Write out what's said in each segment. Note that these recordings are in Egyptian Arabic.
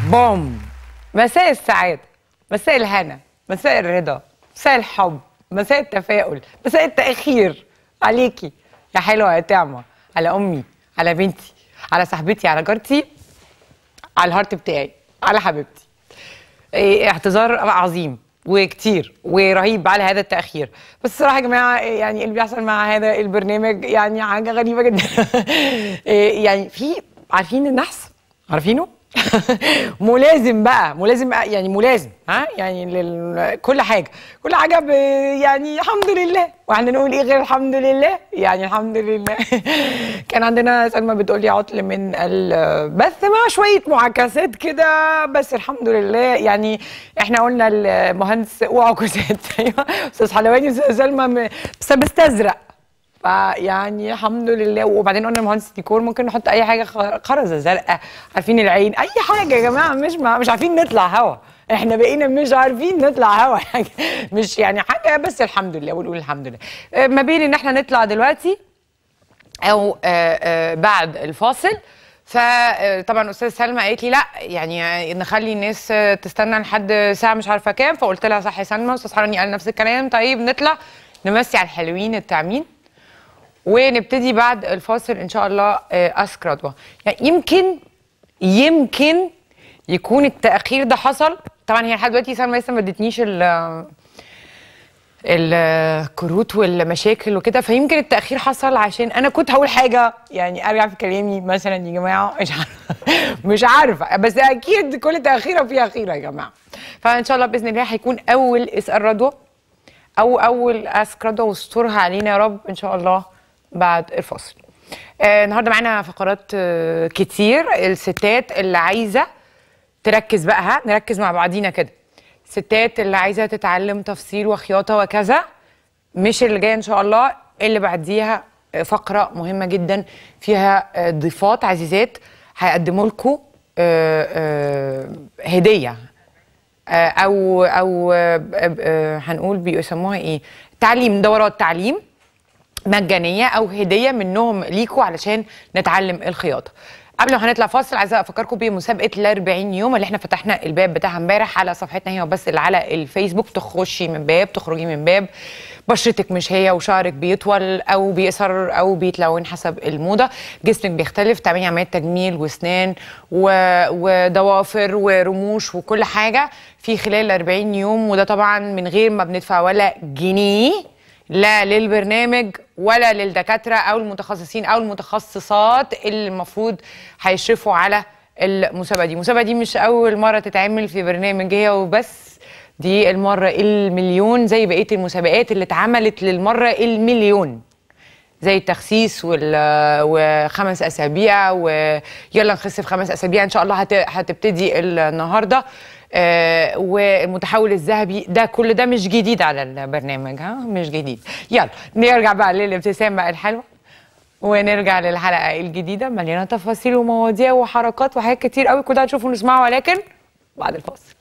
بوم مساء السعادة مساء الهنا مساء الرضا مساء الحب مساء التفاؤل مساء التأخير عليكي يا حلوة يا طعمة على أمي على بنتي على صاحبتي على جارتي على الهارت بتاعي على حبيبتي إيه، اعتذار عظيم وكتير ورهيب على هذا التأخير بس الصراحة يا جماعة إيه، يعني اللي بيحصل مع هذا البرنامج يعني حاجة غريبة جدا إيه، يعني في عارفين النحس عارفينه ملازم بقى ملازم بقى يعني ملازم ها يعني لل... كل حاجه كل حاجه ب... يعني الحمد لله واحنا نقول ايه غير الحمد لله يعني الحمد لله كان عندنا سلمى بتقول لي عطل من البث مع شويه معاكسات كده بس الحمد لله يعني احنا قلنا المهندس وعكوسات ايوه استاذ حلواني واستاذ سلمى م- بس بستزرق فيعني الحمد لله وبعدين قلنا المهندس ديكور ممكن نحط اي حاجه خ- خرزه زرقاء عارفين العين اي حاجه يا جماعه مش مع مش عارفين نطلع هوا احنا بقينا مش عارفين نطلع هوا يعني مش يعني حاجه بس الحمد لله ونقول الحمد لله آه، ما بين ان احنا نطلع دلوقتي او آه، آه، بعد الفاصل فطبعا استاذ سلمى قالت لي لا يعني نخلي الناس آه، تستنى لحد ساعه مش عارفه كام فقلت لها صح يا سلمى استاذ حراني قال نفس الكلام طيب نطلع نمسي على الحلوين التامين ونبتدي بعد الفاصل ان شاء الله آه، اسك رضوى يعني يمكن يمكن يكون التاخير ده حصل طبعا هي لحد دلوقتي سلمى لسه ما ادتنيش ال- الكروت والمشاكل وكده فيمكن التاخير حصل عشان انا كنت هقول حاجه يعني ارجع في كلامي مثلا يا جماعه مش عارفه مش عارفه بس اكيد كل تاخيره فيها خيره يا جماعه فان شاء الله باذن الله هيكون اول اسال رضوى او اول اسك رضوى واسترها علينا يا رب ان شاء الله بعد الفاصل آه النهارده معانا فقرات آه كتير الستات اللي عايزه تركز بقى ها نركز مع بعضينا كده الستات اللي عايزه تتعلم تفصيل وخياطه وكذا مش اللي جايه ان شاء الله اللي بعديها آه، فقره مهمه جدا فيها آه، ضيفات عزيزات هيقدموا لكم هديه آه، او او آه، آه، هنقول بيسموها ايه تعليم دورات تعليم مجانيه او هديه منهم ليكوا علشان نتعلم الخياطه قبل ما هنطلع فاصل عايزه افكركم بمسابقه ال 40 يوم اللي احنا فتحنا الباب بتاعها امبارح على صفحتنا هي وبس اللي على الفيسبوك تخشي من باب تخرجي من باب بشرتك مش هي وشعرك بيطول او بيقصر او بيتلون حسب الموضه جسمك بيختلف تعملي عمليات تجميل واسنان و... وضوافر ورموش وكل حاجه في خلال 40 يوم وده طبعا من غير ما بندفع ولا جنيه لا للبرنامج ولا للدكاتره او المتخصصين او المتخصصات اللي المفروض هيشرفوا على المسابقه دي المسابقه دي مش اول مره تتعمل في برنامج هي وبس دي المره المليون زي بقيه المسابقات اللي اتعملت للمره المليون زي التخسيس وال وخمس اسابيع ويلا نخس في خمس اسابيع ان شاء الله هت... هتبتدي النهارده آه والمتحول الذهبي ده كل ده مش جديد على البرنامج ها مش جديد يلا نرجع بقى للابتسامه الحلوه ونرجع للحلقه الجديده مليانه تفاصيل ومواضيع وحركات وحاجات كتير قوي كلها هتشوفوا ونسمعوا ولكن بعد الفاصل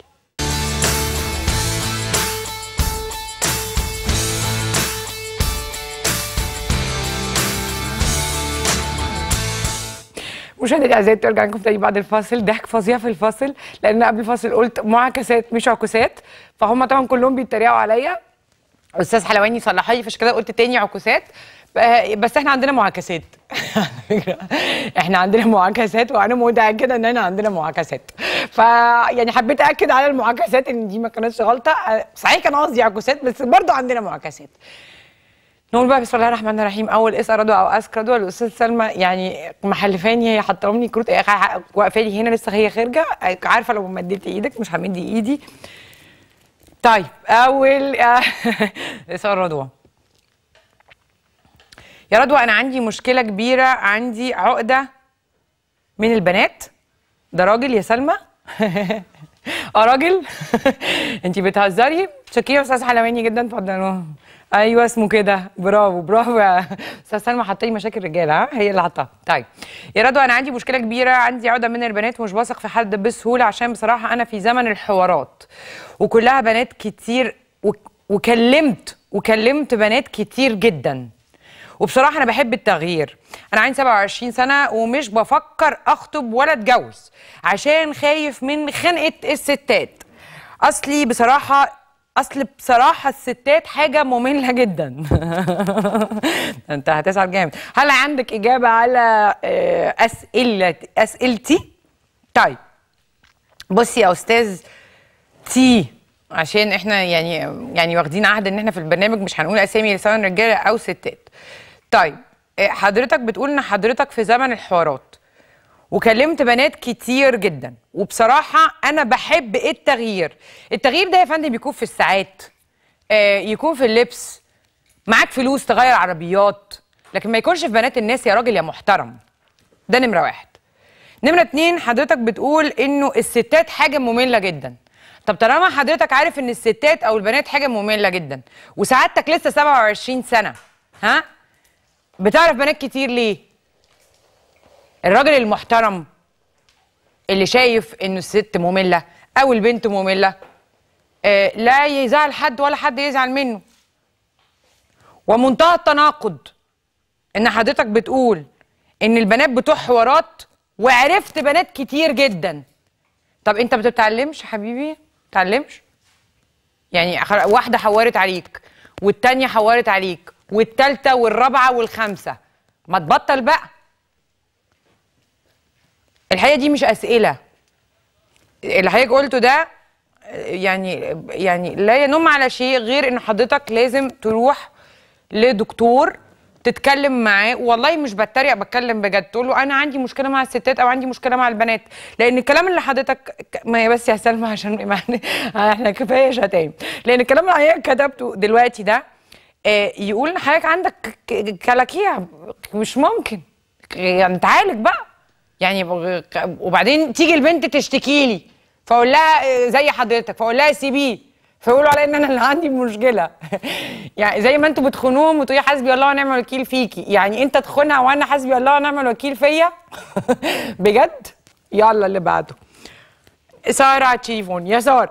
مشاهدينا الاعزاء ترجع لكم تاني بعد الفاصل ضحك فظيع في الفاصل لان قبل الفاصل قلت معاكسات مش عكوسات فهم طبعا كلهم بيتريقوا عليا استاذ حلواني صلحها لي فعشان كده قلت تاني عكوسات ب- بس احنا عندنا معاكسات على فكره احنا عندنا معاكسات وانا متاكده ان احنا عندنا معاكسات ف يعني حبيت اكد على المعاكسات ان دي ما كانتش غلطه أه، صحيح كان قصدي عكوسات بس برضو عندنا معاكسات نقول بقى بسم الله الرحمن الرحيم اول اسال رضوى او اسك رضوى الاستاذ سلمى يعني محلفاني هي حاطه لي كروت واقفه لي هنا لسه هي خارجه عارفه لو مديت ايدك مش همد ايدي طيب اول اسال رضوى يا رضوى انا عندي مشكله كبيره عندي عقده من البنات ده راجل يا سلمى اه راجل انت بتهزري شكرا يا استاذ حلواني جدا اتفضلوا ايوه اسمه كده برافو برافو يا استاذ سلمى حاطه لي مشاكل رجاله ها هي اللي حطاها طيب يا رضوى انا عندي مشكله كبيره عندي عقده من البنات ومش بثق في حد بسهوله عشان بصراحه انا في زمن الحوارات وكلها بنات كتير وك- وكلمت وكلمت بنات كتير جدا وبصراحه انا بحب التغيير انا عندي 27 سنه ومش بفكر اخطب ولا اتجوز عشان خايف من خنقه الستات اصلي بصراحه اصل بصراحه الستات حاجه ممله جدا انت هتسعد جامد هل عندك اجابه على آه، اسئله اسئلتي طيب بصي يا استاذ تي عشان احنا يعني يعني واخدين عهد ان احنا في البرنامج مش هنقول اسامي سواء رجاله او ستات طيب آه، حضرتك بتقول ان حضرتك في زمن الحوارات وكلمت بنات كتير جدا وبصراحة أنا بحب التغيير التغيير ده يا فندم يكون في الساعات آه يكون في اللبس معاك فلوس تغير عربيات لكن ما يكونش في بنات الناس يا راجل يا محترم ده نمرة واحد نمرة اتنين حضرتك بتقول إنه الستات حاجة مملة جدا طب طالما حضرتك عارف إن الستات أو البنات حاجة مملة جدا وسعادتك لسه 27 سنة ها بتعرف بنات كتير ليه؟ الراجل المحترم اللي شايف انه الست ممله او البنت ممله آه لا يزعل حد ولا حد يزعل منه ومنتهى التناقض ان حضرتك بتقول ان البنات بتوع حوارات وعرفت بنات كتير جدا طب انت ما بتتعلمش حبيبي بتتعلمش يعني خل- واحده حورت عليك والتانيه حورت عليك والتالته والرابعه والخامسه ما تبطل بقى الحقيقه دي مش اسئله اللي حضرتك قلته ده يعني يعني لا ينم على شيء غير ان حضرتك لازم تروح لدكتور تتكلم معاه والله مش بتريق بتكلم بجد تقول له انا عندي مشكله مع الستات او عندي مشكله مع البنات لان الكلام اللي حضرتك ك- ما هي بس يا سلمى عشان يعني احنا كفايه شتايم لان الكلام اللي حضرتك كتبته دلوقتي ده آه، يقول ان حضرتك عندك ك- كلاكيع مش ممكن يعني تعالج بقى يعني بغ- ك- وبعدين تيجي البنت تشتكي لي فاقول لها آه، زي حضرتك فاقول لها سيبيه فيقولوا عليا ان انا اللي عندي مشكله يعني زي ما انتوا بتخونوهم وتقولي حسبي الله ونعم الوكيل فيكي يعني انت تخونها وانا حسبي الله ونعم الوكيل فيا بجد يلا اللي بعده ساره على التليفون يا ساره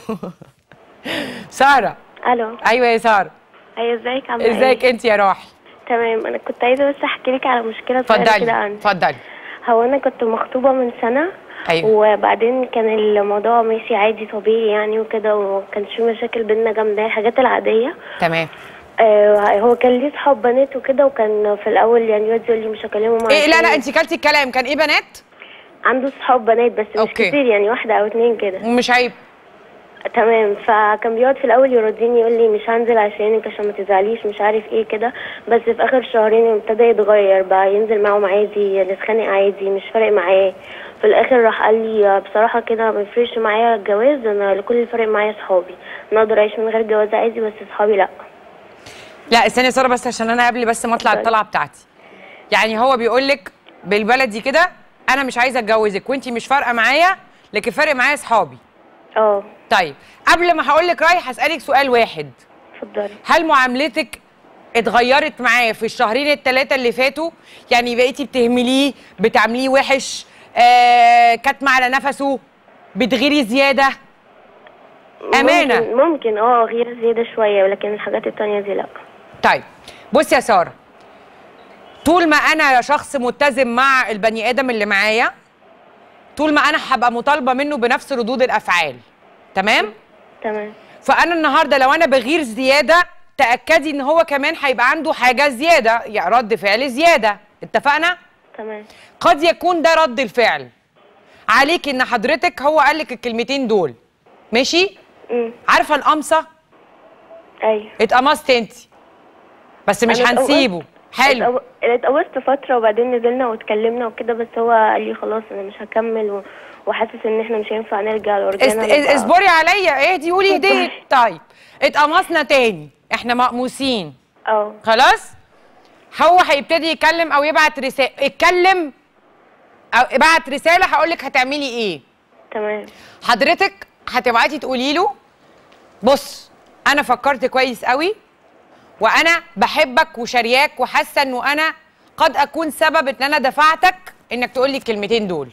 ساره الو ايوه يا ساره ايوه ازيك عامله ايه ازيك انت يا راحل تمام انا كنت عايزه بس احكي لك على مشكله صغيره كده اتفضلي عندي اتفضلي هو انا كنت مخطوبه من سنه أيوة. وبعدين كان الموضوع ماشي عادي طبيعي يعني وكده وما كانش في مشاكل بينا جامده الحاجات العاديه تمام آه هو كان ليه صحاب بنات وكده وكان في الاول يعني يقعد يقول لي مش هكلمهم ايه لا عشان لا انت كلتي الكلام كان ايه بنات عنده صحاب بنات بس مش أوكي. كتير يعني واحده او اتنين كده ومش عيب تمام فكان بيقعد في الاول يردني يقول لي مش هنزل عشانك عشان ما تزعليش مش عارف ايه كده بس في اخر شهرين ابتدى يتغير بقى ينزل معاهم عادي نتخانق عادي مش فارق معاه في الاخر راح قال لي بصراحه كده ما يفرقش معايا الجواز انا كل اللي فارق معايا صحابي انا اقدر اعيش من غير جواز عادي بس صحابي لا لا استني يا ساره بس عشان انا قبل بس ما اطلع اتفضلي. الطلعه بتاعتي يعني هو بيقول لك بالبلدي كده انا مش عايزه اتجوزك وانت مش فارقه معايا لكن فارق معايا اصحابي اه طيب قبل ما هقول لك راي هسالك سؤال واحد اتفضلي هل معاملتك اتغيرت معاه في الشهرين الثلاثه اللي فاتوا يعني بقيتي بتهمليه بتعامليه وحش آه كاتمه على نفسه بتغيري زياده امانه ممكن, ممكن اه غير زياده شويه ولكن الحاجات التانية دي لا طيب بصي يا ساره طول ما انا شخص ملتزم مع البني ادم اللي معايا طول ما انا هبقى مطالبه منه بنفس ردود الافعال تمام تمام فانا النهارده لو انا بغير زياده تاكدي ان هو كمان هيبقى عنده حاجه زياده يعني رد فعل زياده اتفقنا تمام قد يكون ده رد الفعل عليك ان حضرتك هو قال لك الكلمتين دول ماشي امم عارفه القمصه ايوه اتقمصت انت بس مش أنا اتقمصت- هنسيبه حلو اتقو- اتقوست فترة وبعدين نزلنا واتكلمنا وكده بس هو قال لي خلاص انا مش هكمل و... وحاسس ان احنا مش هينفع نرجع لو است... رجعنا نبقى- اصبري عليا اهدي قولي اتفضلي. هديت طيب اتقمصنا تاني احنا مقموسين اه خلاص هو هيبتدي يتكلم او يبعت رساله اتكلم او ابعت رساله هقول لك هتعملي ايه تمام حضرتك هتبعتي تقولي له بص انا فكرت كويس قوي وانا بحبك وشارياك وحاسه انه انا قد اكون سبب ان انا دفعتك انك تقول لي الكلمتين دول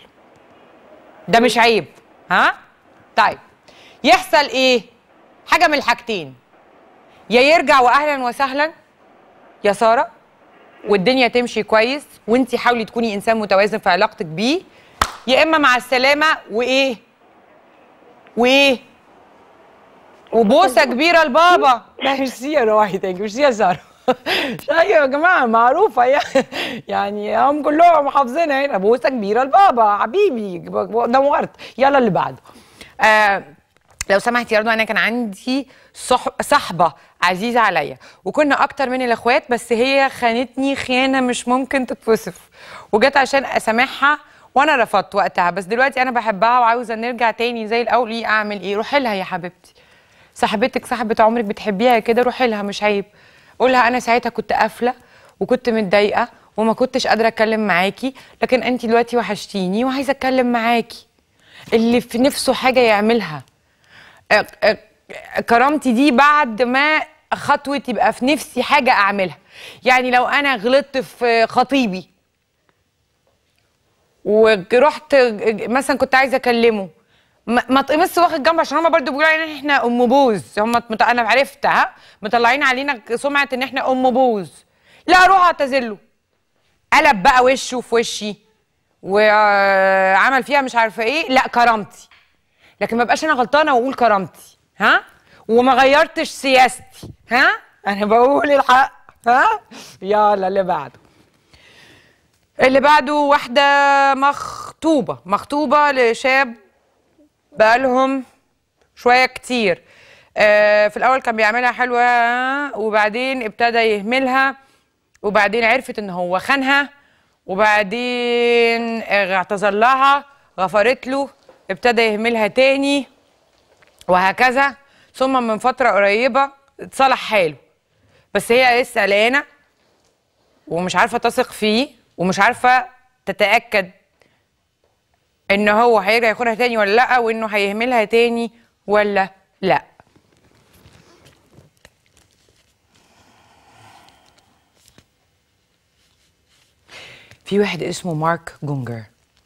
ده مش عيب ها طيب يحصل ايه حاجه من الحاجتين يا يرجع واهلا وسهلا يا ساره والدنيا تمشي كويس وانت حاولي تكوني انسان متوازن في علاقتك بيه يا اما مع السلامه وايه وايه وبوسه كبيره لبابا لا ميرسي يا روحي تاني ميرسي يا ساره ايوه يا جماعه معروفه يعني يعني هم كلهم حافظينها هنا بوسه كبيره لبابا حبيبي نورت يلا اللي بعده آه لو سمحتي يا رضوى انا كان عندي صح... صاحبه عزيزه عليا وكنا اكتر من الاخوات بس هي خانتني خيانه مش ممكن تتوصف وجت عشان اسامحها وانا رفضت وقتها بس دلوقتي انا بحبها وعاوزه نرجع تاني زي الاول ايه اعمل ايه روحي لها يا حبيبتي صاحبتك صاحبه عمرك بتحبيها كده روحي لها مش عيب قولها انا ساعتها كنت قافله وكنت متضايقه وما كنتش قادره اتكلم معاكي لكن انت دلوقتي وحشتيني وعايزه اتكلم معاكي اللي في نفسه حاجه يعملها آه، آه، كرامتي دي بعد ما خطوة يبقى في نفسي حاجة أعملها يعني لو أنا غلطت في خطيبي ورحت مثلا كنت عايزة أكلمه ما ما تقمص واخد جنب عشان هما برضو بيقولوا علينا إن احنا ام بوز هما مت... انا عرفت ها مطلعين علينا سمعه ان احنا ام بوز لا اروح اعتذر له قلب بقى وشه في وشي وعمل فيها مش عارفه ايه لا كرامتي لكن ما بقاش انا غلطانه واقول كرامتي ها وما غيرتش سياستي ها انا بقول الحق ها يلا اللي بعده اللي بعده واحده مخطوبه مخطوبه لشاب بقالهم شويه كتير آه في الاول كان بيعملها حلوه وبعدين ابتدى يهملها وبعدين عرفت ان هو خانها وبعدين اعتذر لها غفرت له ابتدى يهملها تاني وهكذا ثم من فترة قريبة اتصلح حاله بس هي لسه قلقانة ومش عارفة تثق فيه ومش عارفة تتأكد ان هو هيرجع ياخدها تاني ولا لا وانه هيهملها تاني ولا لا في واحد اسمه مارك جونجر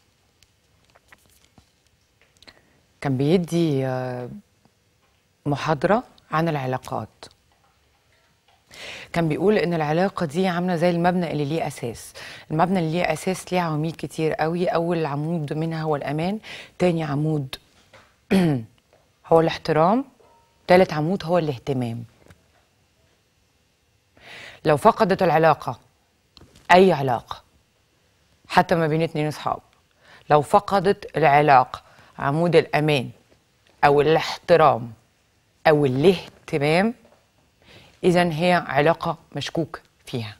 كان بيدي آه، محاضرة عن العلاقات كان بيقول ان العلاقة دي عاملة زي المبنى اللي ليه اساس المبنى اللي ليه اساس ليه عواميد كتير قوي اول عمود منها هو الامان تاني عمود هو الاحترام تالت عمود هو الاهتمام لو فقدت العلاقة اي علاقة حتى ما بين اتنين اصحاب لو فقدت العلاقة عمود الامان او الاحترام او الاهتمام اذا هي علاقه مشكوك فيها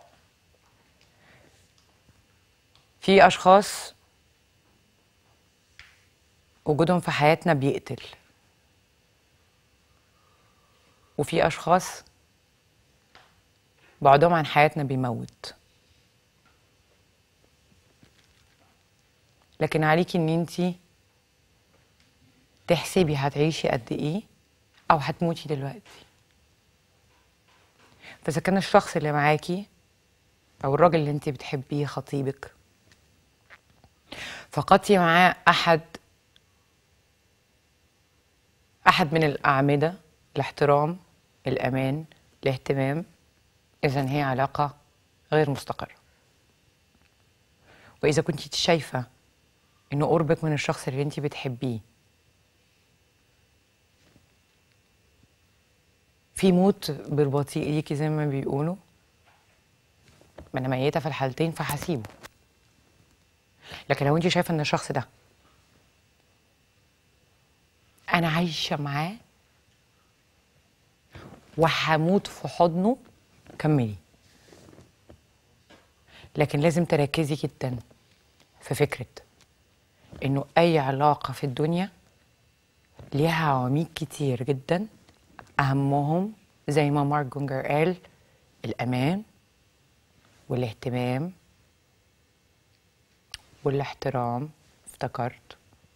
في اشخاص وجودهم في حياتنا بيقتل وفي اشخاص بعدهم عن حياتنا بيموت لكن عليكي ان انتي تحسبي هتعيشي قد ايه او هتموتي دلوقتي فاذا كان الشخص اللي معاكي او الراجل اللي انت بتحبيه خطيبك فقدتي معاه احد احد من الاعمده الاحترام الامان الاهتمام اذا هي علاقه غير مستقره واذا كنت شايفه انه قربك من الشخص اللي انت بتحبيه في موت بالبطيء ليكي زي ما بيقولوا ما انا ميته في الحالتين فهسيبه لكن لو انت شايفه ان الشخص ده انا عايشه معاه وهموت في حضنه كملي لكن لازم تركزي جدا في فكره انه اي علاقه في الدنيا ليها عواميد كتير جدا أهمهم زي ما مارك جونجر قال الأمان والاهتمام والاحترام افتكرت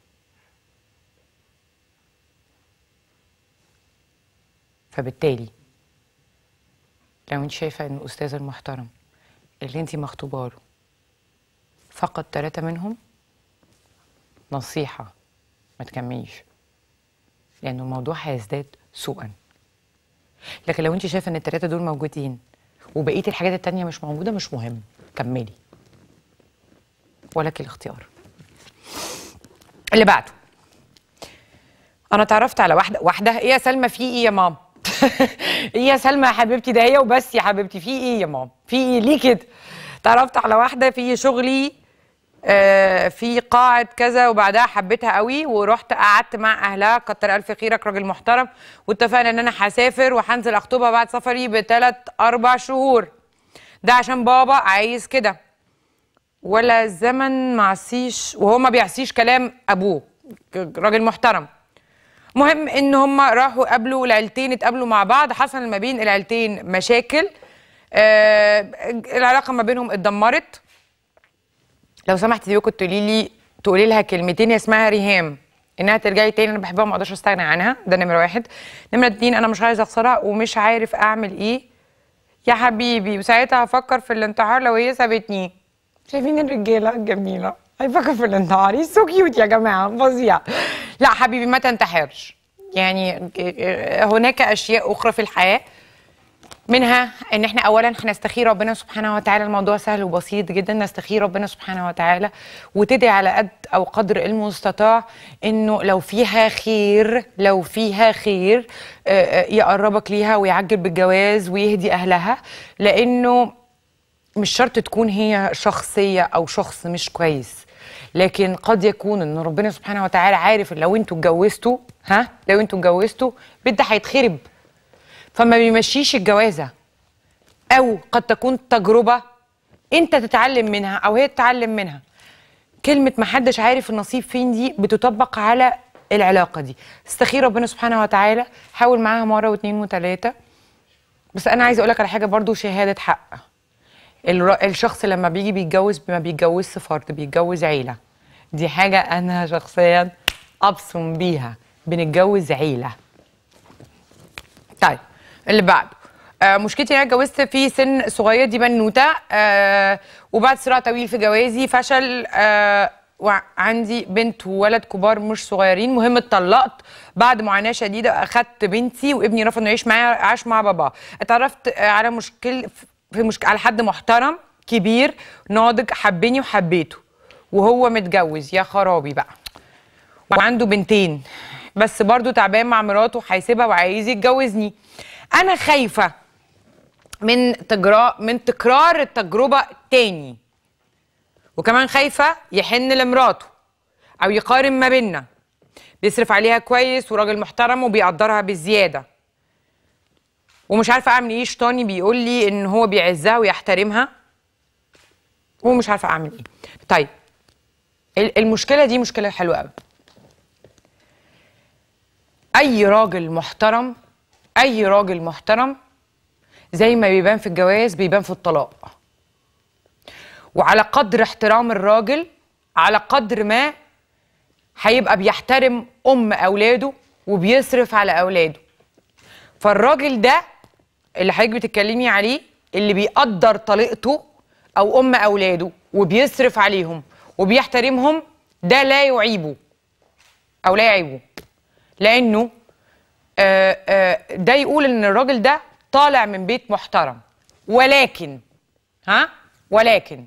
فبالتالي لو انت شايفة ان الأستاذ المحترم اللي انت مخطوبة له فقط ثلاثة منهم نصيحة ما تكمليش لأن الموضوع هيزداد سوءا لكن لو انت شايفه ان الثلاثه دول موجودين وبقيه الحاجات التانية مش موجوده مش مهم كملي ولك الاختيار اللي بعده انا اتعرفت على واحده واحده ايه يا سلمى في ايه يا مام ايه يا سلمى يا حبيبتي ده هي وبس يا حبيبتي في ايه يا مام في ايه ليه كده اتعرفت على واحده في شغلي آه، في قاعة كذا وبعدها حبيتها قوي ورحت قعدت مع اهلها كتر الف خيرك راجل محترم واتفقنا ان انا هسافر وهنزل اخطبها بعد سفري بثلاث اربع شهور ده عشان بابا عايز كده ولا الزمن معصيش وهو ما بيعصيش كلام ابوه ك- راجل محترم مهم ان هم راحوا قابلوا العيلتين اتقابلوا مع بعض حصل ما بين العيلتين مشاكل آه العلاقه ما بينهم اتدمرت لو سمحتي دي كنت تقولي لي تقولي لها كلمتين هي اسمها ريهام انها ترجعي تاني انا بحبها ما اقدرش استغنى عنها ده نمره واحد نمره اتنين انا مش عايزه اخسرها ومش عارف اعمل ايه يا حبيبي وساعتها هفكر في الانتحار لو هي سابتني شايفين الرجاله الجميله هيفكر في الانتحار سو كيوت يا جماعه فظيع لا حبيبي ما تنتحرش يعني هناك اشياء اخرى في الحياه منها ان احنا اولا هنستخير ربنا سبحانه وتعالى الموضوع سهل وبسيط جدا نستخير ربنا سبحانه وتعالى وتدعي على قد او قدر المستطاع انه لو فيها خير لو فيها خير آه، آه، يقربك ليها ويعجل بالجواز ويهدي اهلها لانه مش شرط تكون هي شخصيه او شخص مش كويس لكن قد يكون ان ربنا سبحانه وتعالى عارف إن لو انتوا اتجوزتوا ها لو انتوا اتجوزتوا البيت ده هيتخرب فما بيمشيش الجوازه او قد تكون تجربه انت تتعلم منها او هي تتعلم منها كلمه محدش عارف النصيب فين دي بتطبق على العلاقه دي استخير ربنا سبحانه وتعالى حاول معاها مره واثنين وثلاثه بس انا عايزه اقول لك على حاجه برضو شهاده حق الر- الشخص لما بيجي بيتجوز ما بيتجوزش فرد بيتجوز عيله دي حاجه انا شخصيا ابصم بيها بنتجوز عيله طيب اللي بعده آه مشكلتي ان انا اتجوزت في سن صغير دي بنوته آه وبعد صراع طويل في جوازي فشل آه وعندي بنت وولد كبار مش صغيرين مهم اتطلقت بعد معاناه شديده اخدت بنتي وابني رفض انه يعيش معايا عاش مع باباه اتعرفت آه على مشكل في مشكله على حد محترم كبير ناضج حبني وحبيته وهو متجوز يا خرابي بقى وعنده بنتين بس برضو تعبان مع مراته هيسيبها وعايز يتجوزني انا خايفه من تجرا من تكرار التجربه تاني وكمان خايفه يحن لمراته او يقارن ما بيننا بيصرف عليها كويس وراجل محترم وبيقدرها بالزياده ومش عارفه اعمل ايه شيطاني بيقول لي ان هو بيعزها ويحترمها ومش عارفه اعمل ايه طيب ال- المشكله دي مشكله حلوه قوي اي راجل محترم اي راجل محترم زي ما بيبان في الجواز بيبان في الطلاق وعلى قدر احترام الراجل على قدر ما هيبقى بيحترم ام اولاده وبيصرف على اولاده فالراجل ده اللي حضرتك بتتكلمي عليه اللي بيقدر طليقته او ام اولاده وبيصرف عليهم وبيحترمهم ده لا يعيبه او لا يعيبه لانه آه، آه، ده يقول ان الراجل ده طالع من بيت محترم ولكن ها ولكن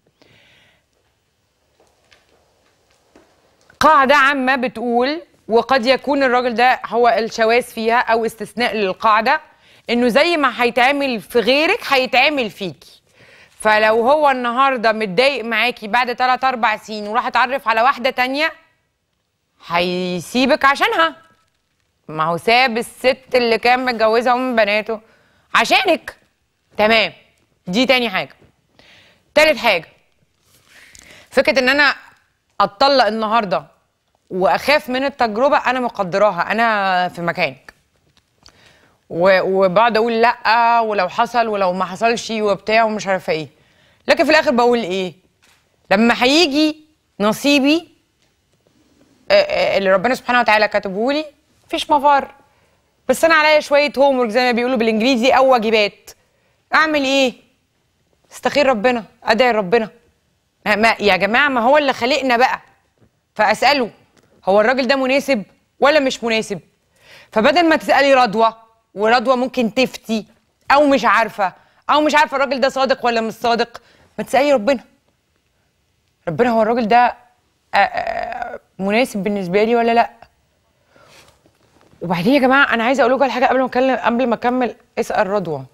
قاعدة عامة بتقول وقد يكون الراجل ده هو الشواذ فيها أو استثناء للقاعدة إنه زي ما هيتعمل في غيرك هيتعمل فيكي فلو هو النهارده متضايق معاكي بعد 3 4 سنين وراح اتعرف على واحدة تانية هيسيبك عشانها ما هو ساب الست اللي كان متجوزها ام بناته عشانك تمام دي تاني حاجه تالت حاجه فكره ان انا اتطلق النهارده واخاف من التجربه انا مقدراها انا في مكانك و- وبقعد اقول لا ولو حصل ولو ما حصلش وبتاع ومش عارفه ايه لكن في الاخر بقول ايه لما هيجي نصيبي آه، آه، اللي ربنا سبحانه وتعالى كاتبه لي مفيش مفر بس انا عليا شويه هوم زي ما بيقولوا بالانجليزي او واجبات اعمل ايه استخير ربنا ادعي ربنا ما ما يا جماعه ما هو اللي خلقنا بقى فاساله هو الراجل ده مناسب ولا مش مناسب فبدل ما تسالي رضوى ورضوى ممكن تفتي او مش عارفه او مش عارفه الراجل ده صادق ولا مش صادق ما تسالي ربنا ربنا هو الراجل ده آه، آه، مناسب بالنسبه لي ولا لا وبعدين يا جماعه انا عايزه اقول لكم على حاجه قبل ما اتكلم قبل ما اكمل اسال رضوى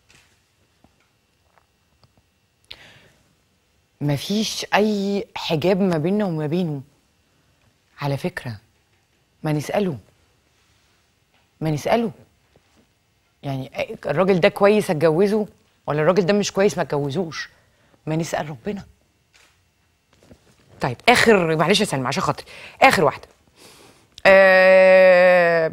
مفيش اي حجاب ما بيننا وما بينه على فكره ما نساله ما نساله يعني الراجل ده كويس اتجوزه ولا الراجل ده مش كويس ما اتجوزوش ما نسال ربنا طيب اخر معلش يا سلمى عشان خاطري اخر واحده أه...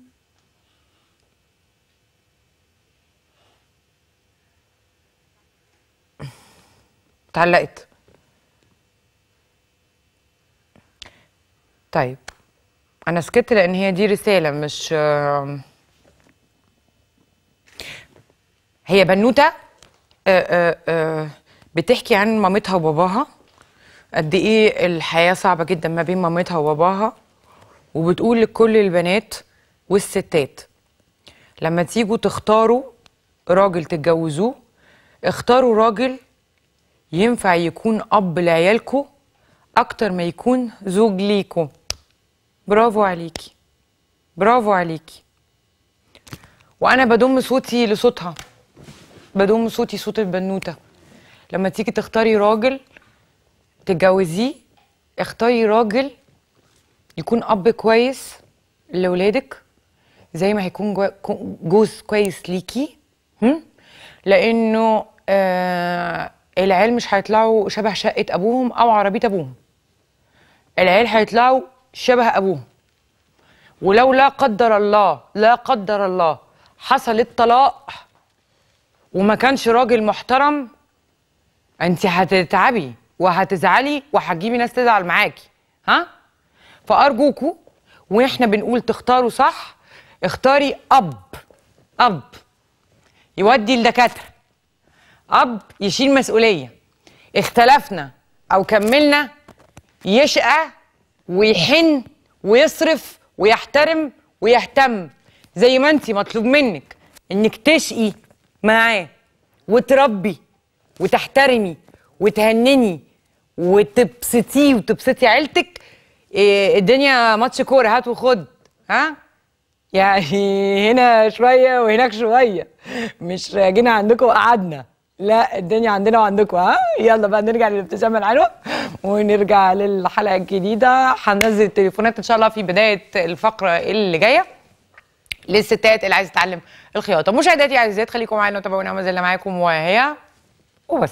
اتعلقت طيب انا سكت لان هي دي رساله مش آه، هي بنوته آه، آه، آه، بتحكي عن مامتها وباباها قد ايه الحياه صعبه جدا ما بين مامتها وباباها وبتقول لكل البنات والستات لما تيجوا تختاروا راجل تتجوزوه اختاروا راجل ينفع يكون اب لعيالكوا اكتر ما يكون زوج ليكوا برافو عليكي برافو عليكي وانا بضم صوتي لصوتها بضم صوتي صوت البنوته لما تيجي تختاري راجل تتجوزيه اختاري راجل يكون اب كويس لاولادك زي ما هيكون جو- كو- جوز كويس ليكي هم؟ لانه آه العيال مش هيطلعوا شبه شقه ابوهم او عربيه ابوهم العيال هيطلعوا شبه ابوهم ولو لا قدر الله لا قدر الله حصل الطلاق وما كانش راجل محترم انت هتتعبي وهتزعلي وهتجيبي ناس تزعل معاكي ها فارجوكوا واحنا بنقول تختاروا صح اختاري اب اب يودي الدكاتره اب يشيل مسؤوليه اختلفنا او كملنا يشقى ويحن ويصرف ويحترم ويهتم زي ما انت مطلوب منك انك تشقي معاه وتربي وتحترمي وتهنني وتبسطيه وتبسطي عيلتك إيه الدنيا ماتش كوره هات وخد ها يعني هنا شويه وهناك شويه مش جينا عندكم وقعدنا لا الدنيا عندنا وعندكم ها يلا بقى نرجع للابتسامه الحلوه ونرجع للحلقه الجديده هننزل التليفونات ان شاء الله في بدايه الفقره اللي جايه للستات اللي عايزه تتعلم الخياطه مشاهداتي العزيزات خليكم معانا وتابعونا ما زلنا معاكم وهي وبس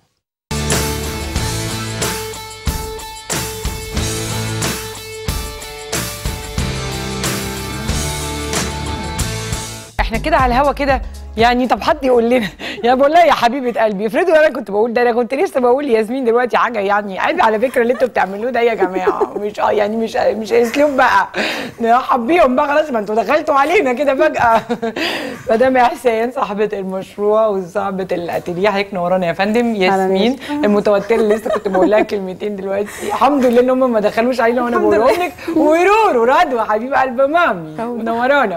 احنا كده على الهوا كده يعني طب حد يقول لنا يعني بقول لها يا حبيبه قلبي افرضوا انا كنت بقول ده انا كنت لسه بقول لياسمين دلوقتي حاجه يعني عيب على فكره اللي انتوا بتعملوه ده يا جماعه مش اه يعني مش مش اسلوب بقى نرحب بيهم بقى خلاص ما انتوا دخلتوا علينا كده فجاه مدام احسان صاحبه المشروع وصاحبه الاتيليه حضرتك نورانا يا فندم ياسمين المتوتره اللي لسه كنت بقول لها كلمتين دلوقتي الحمد لله ان هم ما دخلوش علينا وانا بقولهم لك ورورو رضوى حبيبه قلب مامي منورانا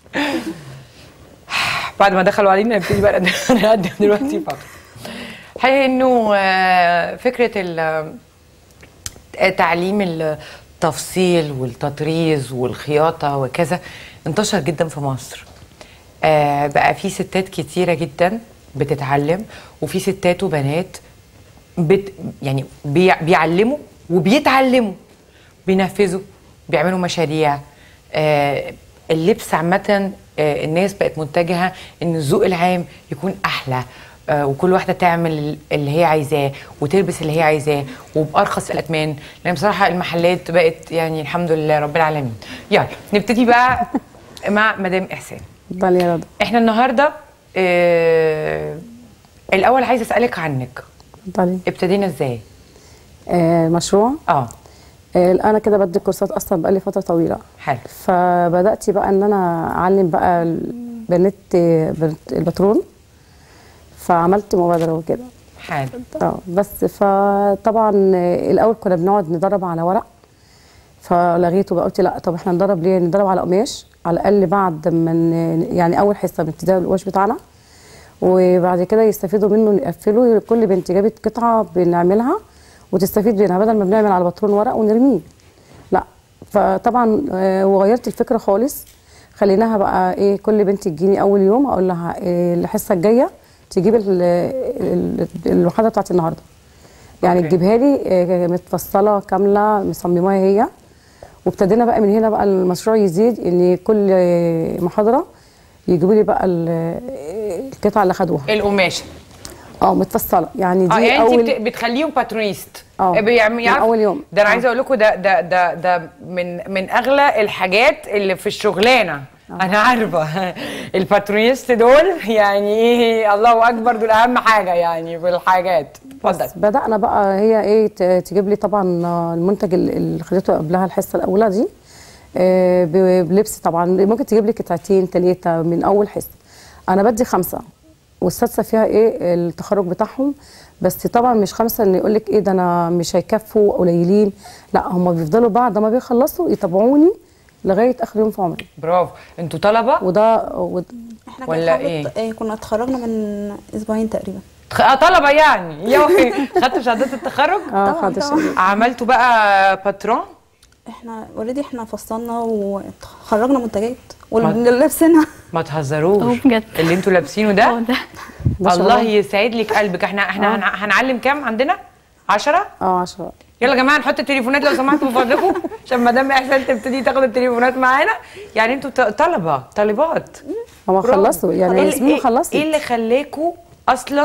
بعد ما دخلوا علينا نبتدي بقى نقدم دلوقتي فقط الحقيقه انه آه، فكره ال- آه، تعليم التفصيل والتطريز والخياطه وكذا انتشر جدا في مصر آه، بقى في ستات كتيره جدا بتتعلم وفي ستات وبنات بت يعني بيع- بيعلموا وبيتعلموا بينفذوا بيعملوا مشاريع آه اللبس عامة آه الناس بقت متجهة ان الذوق العام يكون احلى آه وكل واحدة تعمل اللي هي عايزاه وتلبس اللي هي عايزاه وبأرخص الأثمان لأن بصراحة المحلات بقت يعني الحمد لله رب العالمين يلا نبتدي بقى مع مدام إحسان اتفضلي يا رضا احنا النهاردة آه الأول عايزة أسألك عنك اتفضلي ابتدينا ازاي؟ آه مشروع اه آه انا كده بدي كورسات اصلا بقالي فتره طويله حلو فبدات بقى ان انا اعلم بقى البنات آه، بنات البترول فعملت مبادره وكده حلو اه بس فطبعا آه، الاول كنا بنقعد ندرب على ورق فلغيته بقى قلت لا طب احنا ندرب ليه ندرب على قماش على الاقل بعد ما ن- يعني اول حصه بنبتدي القماش بتاعنا وبعد كده يستفيدوا منه يقفلوا كل بنت جابت قطعه بنعملها وتستفيد منها بدل ما بنعمل على بطرون ورق ونرميه لا فطبعا آه، وغيرت الفكره خالص خليناها بقى ايه كل بنت تجيني اول يوم اقول لها إيه الحصه الجايه تجيب ال- ال- الوحده بتاعت النهارده يعني أوكي. تجيبها لي آه، متفصله كامله مصمماها هي وابتدينا بقى من هنا بقى المشروع يزيد ان كل آه، محاضره يجيبوا لي بقى ال- القطع اللي خدوها القماشه اه متفصله يعني دي اه يعني اول انت بت- بتخليهم باترونيست اه، بيعم- من يعرف- أول يوم. ده انا اه. عايزه اقول لكم ده ده ده ده من من اغلى الحاجات اللي في الشغلانه انا عارفه الباترونيست دول يعني ايه الله اكبر دول اهم حاجه يعني في الحاجات اتفضل بس بدأنا بقى هي ايه ت- تجيب لي طبعا آه، المنتج ال- اللي خدته قبلها الحصه الاولى دي آه، ب- بلبس طبعا ممكن تجيب لي قطعتين ثلاثه من اول حصه انا بدي خمسه والسادسه فيها ايه التخرج بتاعهم بس طبعا مش خمسه ان يقول لك ايه ده انا مش هيكفوا قليلين لا هم بيفضلوا بعد ما بيخلصوا يتابعوني لغايه اخر يوم في عمري برافو انتوا طلبه وده ود- احنا ولا كنا إيه؟ ايه كنا اتخرجنا من اسبوعين تقريبا تخ- آه، طلبه يعني يوه خدتوا شهادات التخرج اه طبعاً، خدش طبعاً. عملتوا بقى باترون احنا اوريدي احنا فصلنا وخرجنا منتجات واللي لابسينها ما تهزروش أوه، بجد. اللي انتوا لابسينه هو ده ده ده الله شغل. يسعد لك قلبك احنا احنا هن- هنعلم كام عندنا 10 اه 10 يلا يا جماعه نحط التليفونات لو سمحتوا من فضلكم عشان مدام احسان تبتدي تاخد التليفونات معانا يعني انتوا ط- طلبه طالبات هما برافو. خلصوا يعني إيه- ياسمين إيه- خلصت ايه اللي خلاكوا اصلا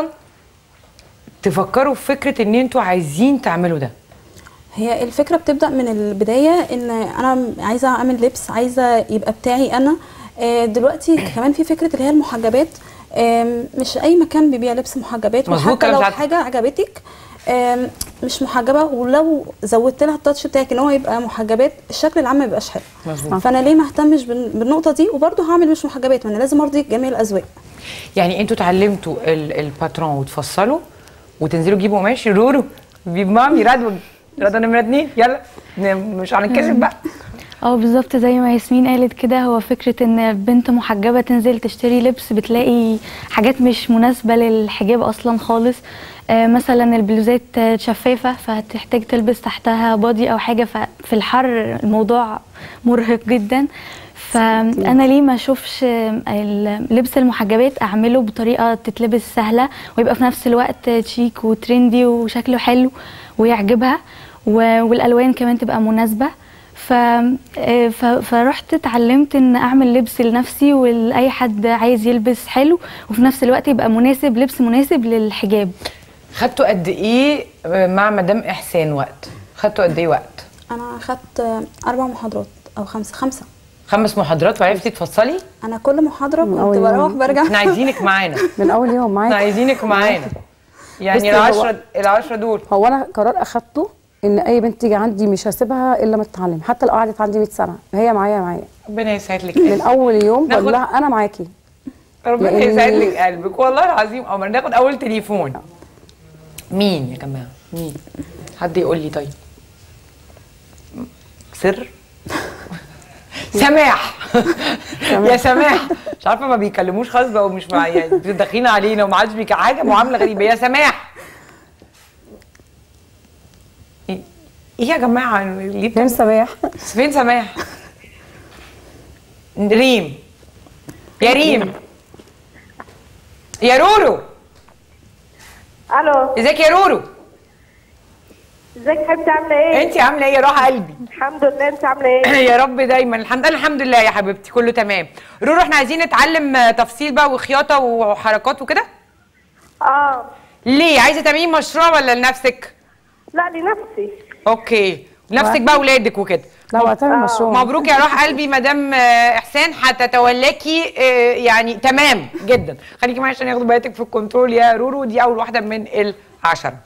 تفكروا في فكره ان انتوا عايزين تعملوا ده هي الفكره بتبدا من البدايه ان انا عايزه اعمل لبس عايزه يبقى بتاعي انا آه، دلوقتي كمان في فكره اللي هي المحجبات آم، مش اي مكان بيبيع لبس محجبات مظبوط وحتى كلام لو سعادتك. حاجه عجبتك آم، مش محجبه ولو زودت لها التاتش بتاعك ان هو يبقى محجبات الشكل العام ما يبقاش حلو مظبوط. فانا ليه ما اهتمش بال- بالنقطه دي وبرده هعمل مش محجبات ما انا لازم ارضي جميع الاذواق يعني انتوا اتعلمتوا ال- الباترون وتفصلوا وتنزلوا تجيبوا قماش رورو بيب مامي رضوى رضوى نمره اتنين يلا ن- مش هنتكسف بقى اه بالظبط زي ما ياسمين قالت كده هو فكرة ان بنت محجبة تنزل تشتري لبس بتلاقي حاجات مش مناسبة للحجاب اصلا خالص آه مثلا البلوزات آه، شفافة فهتحتاج تلبس تحتها بادي او حاجة ففي الحر الموضوع مرهق جدا فانا ليه ما اشوفش ال- لبس المحجبات اعمله بطريقه تتلبس سهله ويبقى في نفس الوقت شيك وترندي وشكله حلو ويعجبها و- والالوان كمان تبقى مناسبه ف... آه، ف... فرحت اتعلمت ان اعمل لبس لنفسي ولاي حد عايز يلبس حلو وفي نفس الوقت يبقى مناسب لبس مناسب للحجاب خدتوا قد ايه مع مدام احسان وقت خدتوا قد ايه وقت انا اخدت اربع محاضرات او خمسه خمسه خمس محاضرات وعرفتي تفصلي انا كل محاضره من كنت أول بروح يوم. برجع احنا عايزينك معانا من اول يوم احنا معاك عايزينك معانا يعني بصي، هو- العشرة العشرة دول هو انا قرار اخدته ان اي بنت تيجي عندي مش هسيبها الا ما تتعلم حتى لو قعدت عندي 100 سنه هي معايا معايا ربنا يسعد لك من قلبك اول يوم ناخد- بقول لها انا معاكي ربنا لأن- يسعد لك قلبك والله العظيم قمر ناخد اول تليفون مين يا جماعه مين حد يقول لي طيب سر سماح يا سماح مش عارفه ما بيكلموش خالص بقوا مش مع يعني داخلين علينا وما عادش بيك حاجه معامله غريبه يا سماح ايه إيه يا جماعه ليه فين سماح فين سماح ريم يا ريم يا رورو الو ازيك يا رورو ازيك يا حبيبتي عامله ايه انت عامله ايه يا روح قلبي الحمد لله انت عامله ايه يا رب دايما الحمد لله الحمد لله يا حبيبتي كله تمام رورو احنا عايزين نتعلم آه، تفصيل بقى وخياطه وحركات وكده اه ليه عايزه تعملي مشروع ولا لنفسك لا لنفسي اوكي لنفسك بقى ولادك وكده لا وهتعمل مشروع مبروك يا روح قلبي مدام آه، احسان هتتولاكي آه، يعني تمام جدا خليكي معايا عشان ياخدوا بالك في الكنترول يا رورو دي اول واحده من العشره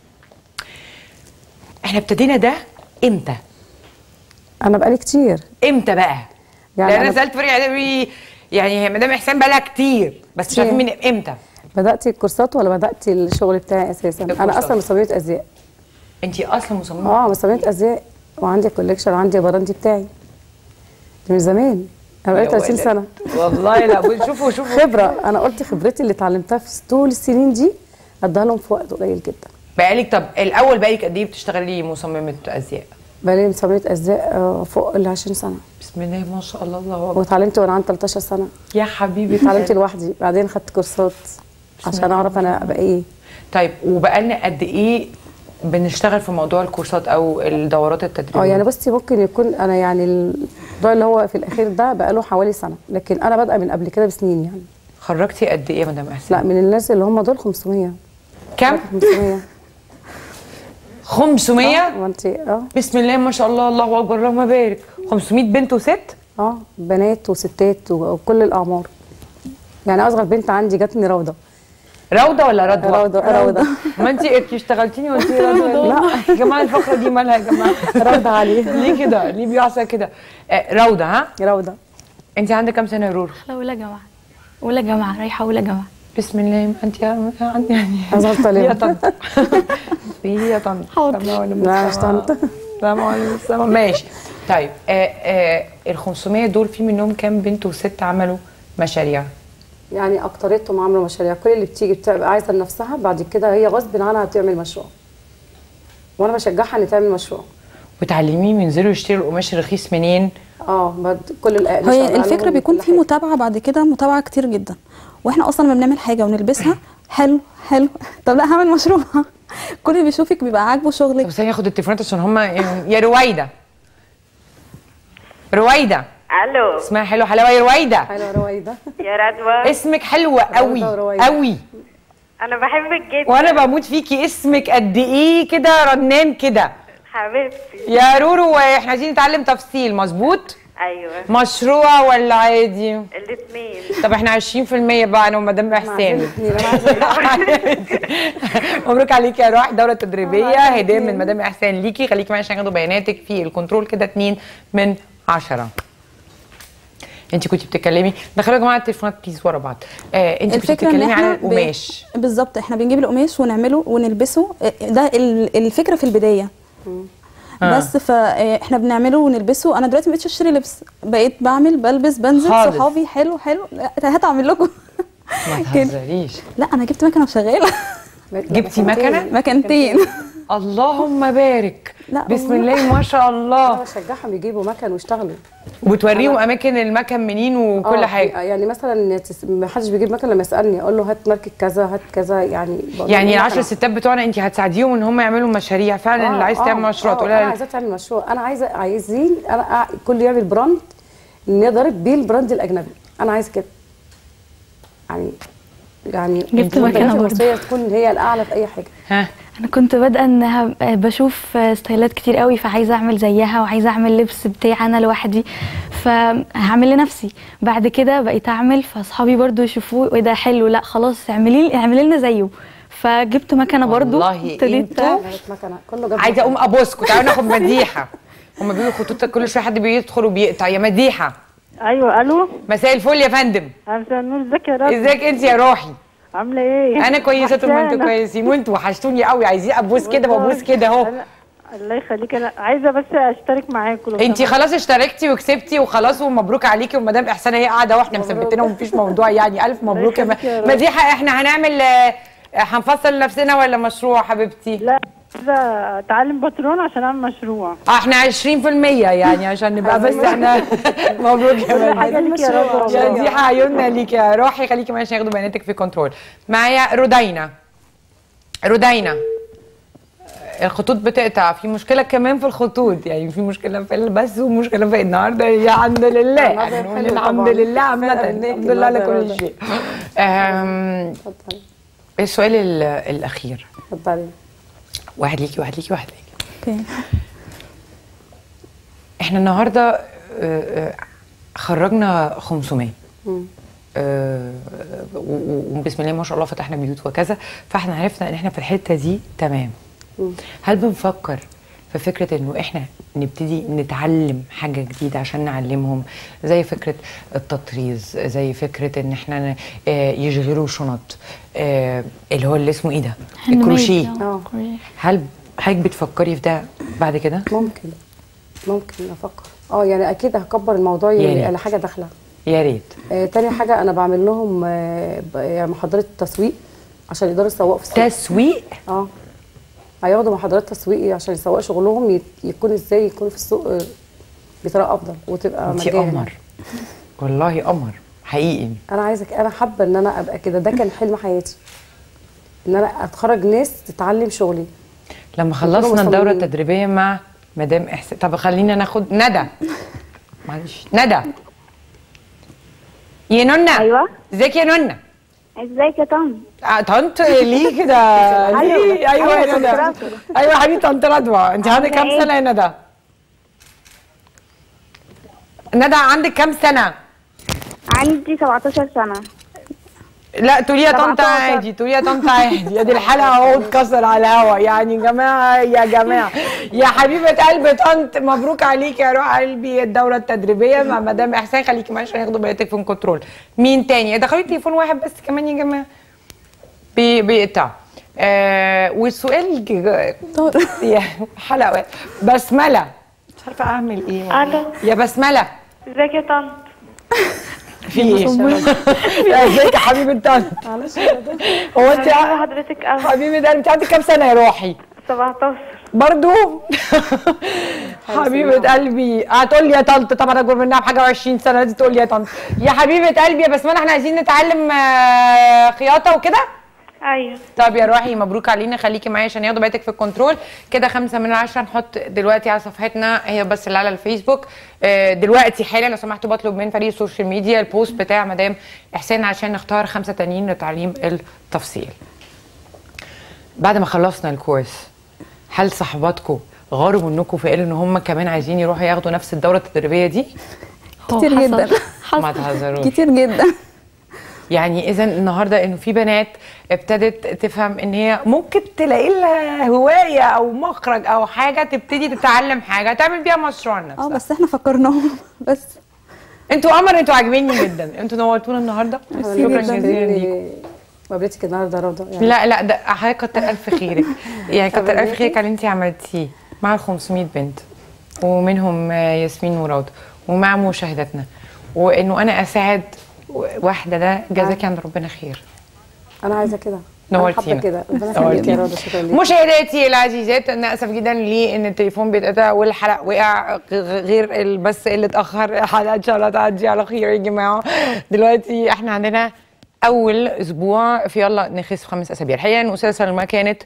احنا ابتدينا ده امتى انا بقالي كتير امتى بقى يعني يعني انا أنا- سالت فريق اعدادي يعني هي مدام احسان بقى لها كتير بس مش عارفين من امتى بدات الكورسات ولا بدات الشغل بتاعي اساسا انا الكورسات. اصلا مصممه ازياء انت اصلا مصممه اه مصممه ازياء وعندي كوليكشن وعندي براندي بتاعي دي من زمان انا بقالي يا 30 ولد. سنه والله لا بص- شوفوا شوفوا خبره انا قلت خبرتي اللي اتعلمتها في طول السنين دي اديها لهم في وقت قليل جدا بقالك طب الاول بقالك قد ايه بتشتغلي مصممه ازياء بقالي مصممه ازياء آه، فوق ال 20 سنه بسم الله ما شاء الله الله اكبر واتعلمت وانا عندي 13 سنه يا حبيبي اتعلمت لوحدي بعدين خدت كورسات عشان اعرف انا ابقى ايه طيب وبقالنا قد ايه بنشتغل في موضوع الكورسات او الدورات التدريبيه اه يعني بصي ممكن يكون انا يعني الموضوع اللي هو في الاخير ده بقى له حوالي سنه لكن انا بادئه من قبل كده بسنين يعني خرجتي قد ايه يا مدام احسان لا من الناس اللي هم دول 500 كم 500 500 وانت اه بسم الله ما شاء الله الله اكبر اللهم بارك 500 بنت وست اه بنات وستات و- وكل الاعمار يعني اصغر بنت عندي جاتني روضه روضه ولا رضوى روضه روضه ما انت انت اشتغلتيني وانت روضه لا يا جماعه الفقره دي مالها يا جماعه روضه عليها ليه كده ليه بيحصل كده آه، روضه ها روضه انت عندك كام سنه يا رورو اولى جامعه اولى جامعه رايحه اولى جامعه بسم الله انت يا عندي يعني أصغر طالبة. ليه يا طنط ليه يا طنط حاضر. سما ولا مش لا مش سما؟ طنط سما ولا مش سما ماشي طيب آه آه ال 500 دول في منهم كام بنت وست عملوا مشاريع يعني اكترتهم عملوا مشاريع كل اللي بتيجي بتبقى عايزه لنفسها بعد كده هي غصب عنها تعمل مشروع وانا بشجعها ان تعمل مشروع وتعلميهم ينزلوا يشتروا القماش رخيص منين اه بعد كل الأ- هي بشغل الفكره عليهم بيكون كل في حاجة. متابعه بعد كده متابعه كتير جدا واحنا اصلا لما بنعمل حاجه ونلبسها حلو حلو طب لا هعمل مشروع كل اللي بيشوفك بيبقى عاجبه شغلك طب ثانيه اخد التليفونات عشان هم يا رويده رويده الو اسمها حلو حلاوه يا رويده حلوه رويده يا رضوى اسمك حلو قوي ورويدة. قوي انا بحبك جدا وانا بموت فيكي اسمك قد ايه كده رنان كده حبيبتي يا رورو احنا عايزين نتعلم تفصيل مظبوط ايوه مشروع ولا عادي الاثنين طب احنا 20% بقى انا ومدام احسان عايزين انا عايزه مبروك عليكي يا روح دوره تدريبيه هديه من مدام احسان ليكي خليكي معايا عشان ياخدوا بياناتك في الكنترول كده 2 من 10 انت كنتي بتتكلمي دخلوا يا جماعه التليفونات بليز ورا بعض آه انت كنتي الفكره ان بتتكلمي احنا على ب- القماش بالظبط احنا بنجيب القماش ونعمله ونلبسه ده ال- الفكره في البدايه آه. بس فاحنا بنعمله ونلبسه انا دلوقتي مبقتش اشتري لبس بقيت بعمل بلبس بنزل خالص. صحابي حلو حلو لا، هات اعمل لكم ما كده. تهزريش لا انا جبت مكنه وشغاله جبتي مكنه مكنتين اللهم بارك لا بسم والله. الله ما شاء انا الله بشجعهم يجيبوا مكن ويشتغلوا وبتوريهم اماكن المكن منين وكل آه، حاجه يعني مثلا تس- ما حدش بيجيب مكن لما يسالني اقول له هات ماركه كذا هات كذا يعني بقول له يعني مكنة. العشر ستات بتوعنا انت هتساعديهم ان هم يعملوا مشاريع فعلا اللي عايز تعمل مشروع تقول انا لها عايزاه تعمل مشروع انا عايزه عايزين انا أع- كل يعمل براند نضرب بيه البراند الاجنبي انا عايزه كده يعني يعني جبت البنات مكنة برضه. المصريه تكون هي الاعلى في اي حاجه ها انا كنت بادئه ان ه- بشوف ستايلات كتير قوي فعايزه اعمل زيها وعايزه اعمل لبس بتاعي انا لوحدي فهعمل لنفسي بعد كده بقيت اعمل فاصحابي برضو يشوفوه ايه ده حلو لا خلاص اعملي اعملي لنا زيه فجبت مكنه برضو والله ابتديت انتوا عملت مكنه كله جاب عايزه مكنة. اقوم ابوسكم تعالوا ناخد مديحه هم بيقولوا خطوط كل شويه حد بيدخل وبيقطع يا مديحه ايوه الو مساء الفل يا فندم مساء النور ازيك يا رب ازيك انت يا روحي عامله ايه انا كويسه طول ما انتوا وحشانة. كويسين وانتوا وحشتوني قوي عايزين ابوس كده ببوس كده اهو أنا- الله يخليك انا عايزه بس اشترك معاكم لو انت سمحت. خلاص اشتركتي وكسبتي وخلاص ومبروك عليكي ومدام احسان هي قاعده واحنا مثبتنا ومفيش موضوع يعني الف مبروك يا م- يخليك يا رب. مديحه احنا هنعمل آه، هنفصل نفسنا ولا مشروع حبيبتي؟ لا عايزه اتعلم باترون عشان اعمل مشروع اه احنا 20% يعني عشان نبقى بس احنا مبروك يا كل حاجه مديحه ليك يا رب يا والله. مديحه عيوننا ليك يا روحي خليكي معايا عشان ياخدوا بياناتك في كنترول معايا رودينا رودينا الخطوط بتقطع في مشكله كمان في الخطوط يعني في مشكله في البث ومشكله في النهارده يا الحمد لله النهاردة يعني نقول حلو الحمد طبعاً. لله عامه فعلاً الحمد لله على النهاردة كل شيء أم، اتفضلي السؤال ال- الاخير اتفضلي واحد ليكي واحد ليكي واحد ليكي اوكي احنا النهارده آه، آه، خرجنا 500 مم. آه، و- و- وبسم الله ما شاء الله فتحنا بيوت وكذا فاحنا عرفنا ان احنا في الحته دي تمام مم. هل بنفكر في فكره انه احنا نبتدي نتعلم حاجه جديده عشان نعلمهم زي فكره التطريز زي فكره ان احنا ن- آه، يشغلوا شنط آه، اللي هو اللي اسمه ايه ده هاند ميد، الكروشيه اه، كروشيه. هل حضرتك بتفكري في ده بعد كده ممكن ممكن افكر اه يعني اكيد هكبر الموضوع يا ي- ريت. لحاجه داخله يا ريت آه تاني حاجه انا بعمل لهم آه ب- يعني محاضرات تسويق عشان يقدروا يسوقوا في السوق تسويق اه هياخدوا محاضرات تسويقي عشان يسوقوا شغلهم يت- يكون ازاي يكونوا في السوق آه، بطريقه افضل وتبقى انت مجانا قمر والله قمر حقيقي انا عايزك انا حابه ان انا ابقى كده ده كان حلم حياتي ان انا اتخرج ناس تتعلم شغلي لما خلصنا مصممين. الدوره التدريبيه مع مدام احسان طب خلينا ناخد ندى معلش ندى يا نونا أيوة. ازيك يا نونا ازيك يا طن آه، طنط ليه كده ليه ايوه يا ندى ايوه حبيبتي طنط رضوى انت عندك كام إيه؟ سنه يا ندى ندى عندك كام سنه عندي 17 سنة لا تقولي يا طنط 17. عادي تقولي يا طنط عادي يا دي الحلقه اهو اتكسر على الهوا يعني يا جماعه يا جماعه يا حبيبه قلبي طنط مبروك عليك يا روح قلبي الدوره التدريبيه مع مدام احسان خليكي معايا عشان ياخدوا بياتك في كنترول مين تاني دخلوا تليفون واحد بس كمان يا جماعه بي- بيقطع آه والسؤال ج- يا حلقه بسمله مش عارفه اعمل ايه الو يا بسمله ازيك يا طن في ايه ازيك يا حبيبه طنط هو انت بحب حضرتك قوي حبيبي ده انت عندك كام سنه يا روحي 17 برضو حبيبه قلبي هتقول لي يا طنط طبعا اكبر منها بحاجه و20 سنه لازم تقول لي يا طنط يا حبيبه قلبي يا بسمله احنا عايزين نتعلم آه، خياطه وكده ايوه طب يا روحي مبروك علينا خليكي معايا عشان ياخدوا بيتك في الكنترول كده خمسة من عشرة نحط دلوقتي على صفحتنا هي بس اللي على الفيسبوك آه، دلوقتي حالا لو سمحتوا بطلب من فريق السوشيال ميديا البوست بتاع مدام احسان عشان نختار خمسة تانيين لتعليم التفصيل بعد ما خلصنا الكورس هل صحباتكم غاروا منكم فقالوا ان هم كمان عايزين يروحوا ياخدوا نفس الدوره التدريبيه دي هو كتير حصل- جدا. ما حصل تهزروش كتير جدا يعني اذا النهارده انه في بنات ابتدت تفهم ان هي ممكن تلاقي لها هوايه او مخرج او حاجه تبتدي تتعلم حاجه تعمل بيها مشروع اه لنفسها بس احنا فكرناهم بس انتوا قمر انتوا عاجبيني جدا انتوا نورتونا النهارده شكرا جزيلا ليكم مقابلتك النهارده رضا يعني لا لا ده حضرتك كتر الف خيرك يعني كتر الف خيرك على اللي انت عملتيه مع ال 500 بنت ومنهم آه، ياسمين وراد ومع مشاهداتنا وانه انا اساعد واحده ده جزاكي عند ربنا خير انا عايزه كده أنا حابة نورتينا كده ربنا يخليك يا نورتينا. رضا شكرا ليك مشاهداتي العزيزات انا اسف جدا لان التليفون بيتقطع والحلقه وقع غ- غير ال- بس اللي اتاخر الحلقه ان شاء الله تعدي على خير يا جماعه دلوقتي احنا عندنا اول اسبوع في يلا نخس في خمس اسابيع الحقيقه ان استاذه سلمى كانت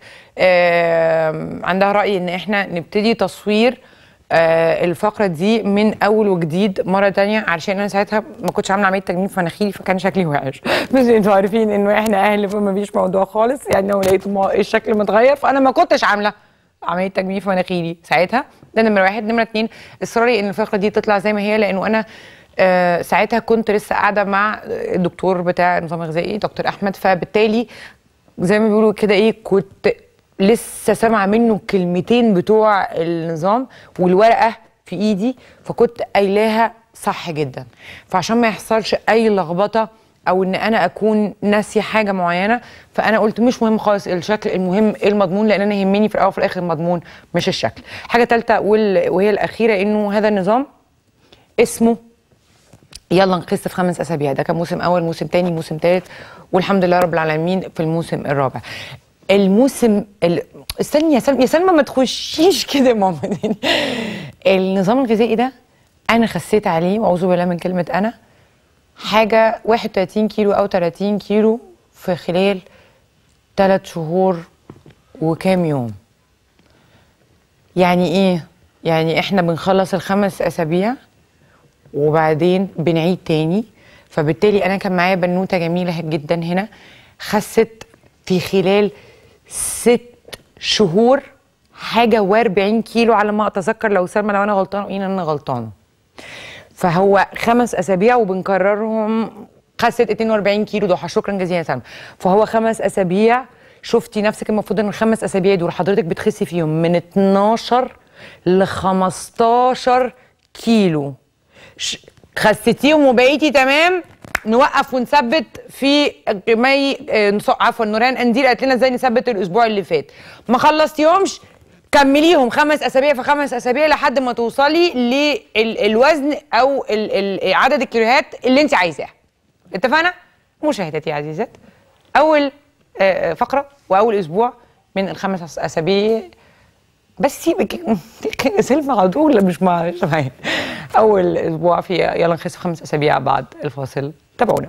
آم، عندها راي ان احنا نبتدي تصوير آه، الفقره دي من اول وجديد مره تانية علشان انا ساعتها ما كنتش عامله عمليه تجميل في مناخيري فكان شكلي وحش بس انتوا عارفين انه احنا اهل فما فيش موضوع خالص يعني لو لقيت مو- الشكل متغير فانا ما كنتش عامله عمليه تجميل في مناخيري ساعتها ده نمره واحد نمره اتنين اصراري ان الفقره دي تطلع زي ما هي لانه انا آه، ساعتها كنت لسه قاعده مع الدكتور بتاع النظام الغذائي دكتور احمد فبالتالي زي ما بيقولوا كده ايه كنت لسه سامعه منه الكلمتين بتوع النظام والورقه في ايدي فكنت قايلاها صح جدا فعشان ما يحصلش اي لخبطه او ان انا اكون ناسيه حاجه معينه فانا قلت مش مهم خالص الشكل المهم المضمون لان انا يهمني في الاول وفي الاخر المضمون مش الشكل حاجه ثالثه وهي الاخيره انه هذا النظام اسمه يلا نخس في خمس اسابيع ده كان موسم اول موسم تاني موسم تالت والحمد لله رب العالمين في الموسم الرابع الموسم ال... استني يا سلمى يا سلمى ما تخشيش كده يا ماما النظام الغذائي ده انا خسيت عليه واعوذ بالله من كلمه انا حاجه 31 كيلو او 30 كيلو في خلال ثلاث شهور وكام يوم يعني ايه يعني احنا بنخلص الخمس اسابيع وبعدين بنعيد تاني فبالتالي انا كان معايا بنوته جميله جدا هنا خست في خلال ست شهور حاجه و40 كيلو على ما اتذكر لو سلمى لو انا غلطانه قولي انا غلطانه فهو خمس اسابيع وبنكررهم خست 42 كيلو ضحى شكرا جزيلا يا سلمى فهو خمس اسابيع شفتي نفسك المفروض ان الخمس اسابيع دول حضرتك بتخسي فيهم من 12 ل 15 كيلو ش- خسيتيهم وبقيتي تمام نوقف ونثبت في مي آه، نص- عفوا نوران انديل قالت لنا ازاي نثبت الاسبوع اللي فات ما خلصتيهمش كمليهم خمس اسابيع في خمس اسابيع لحد ما توصلي للوزن او ال ال عدد الكيلوهات اللي انت عايزاها اتفقنا مشاهداتي يا عزيزات اول آه، فقره واول اسبوع من الخمس اسابيع بس سيبك سيلفا على طول لا مش مع مش معايا اول اسبوع في يلا نخس في خمس اسابيع بعد الفاصل تابعونا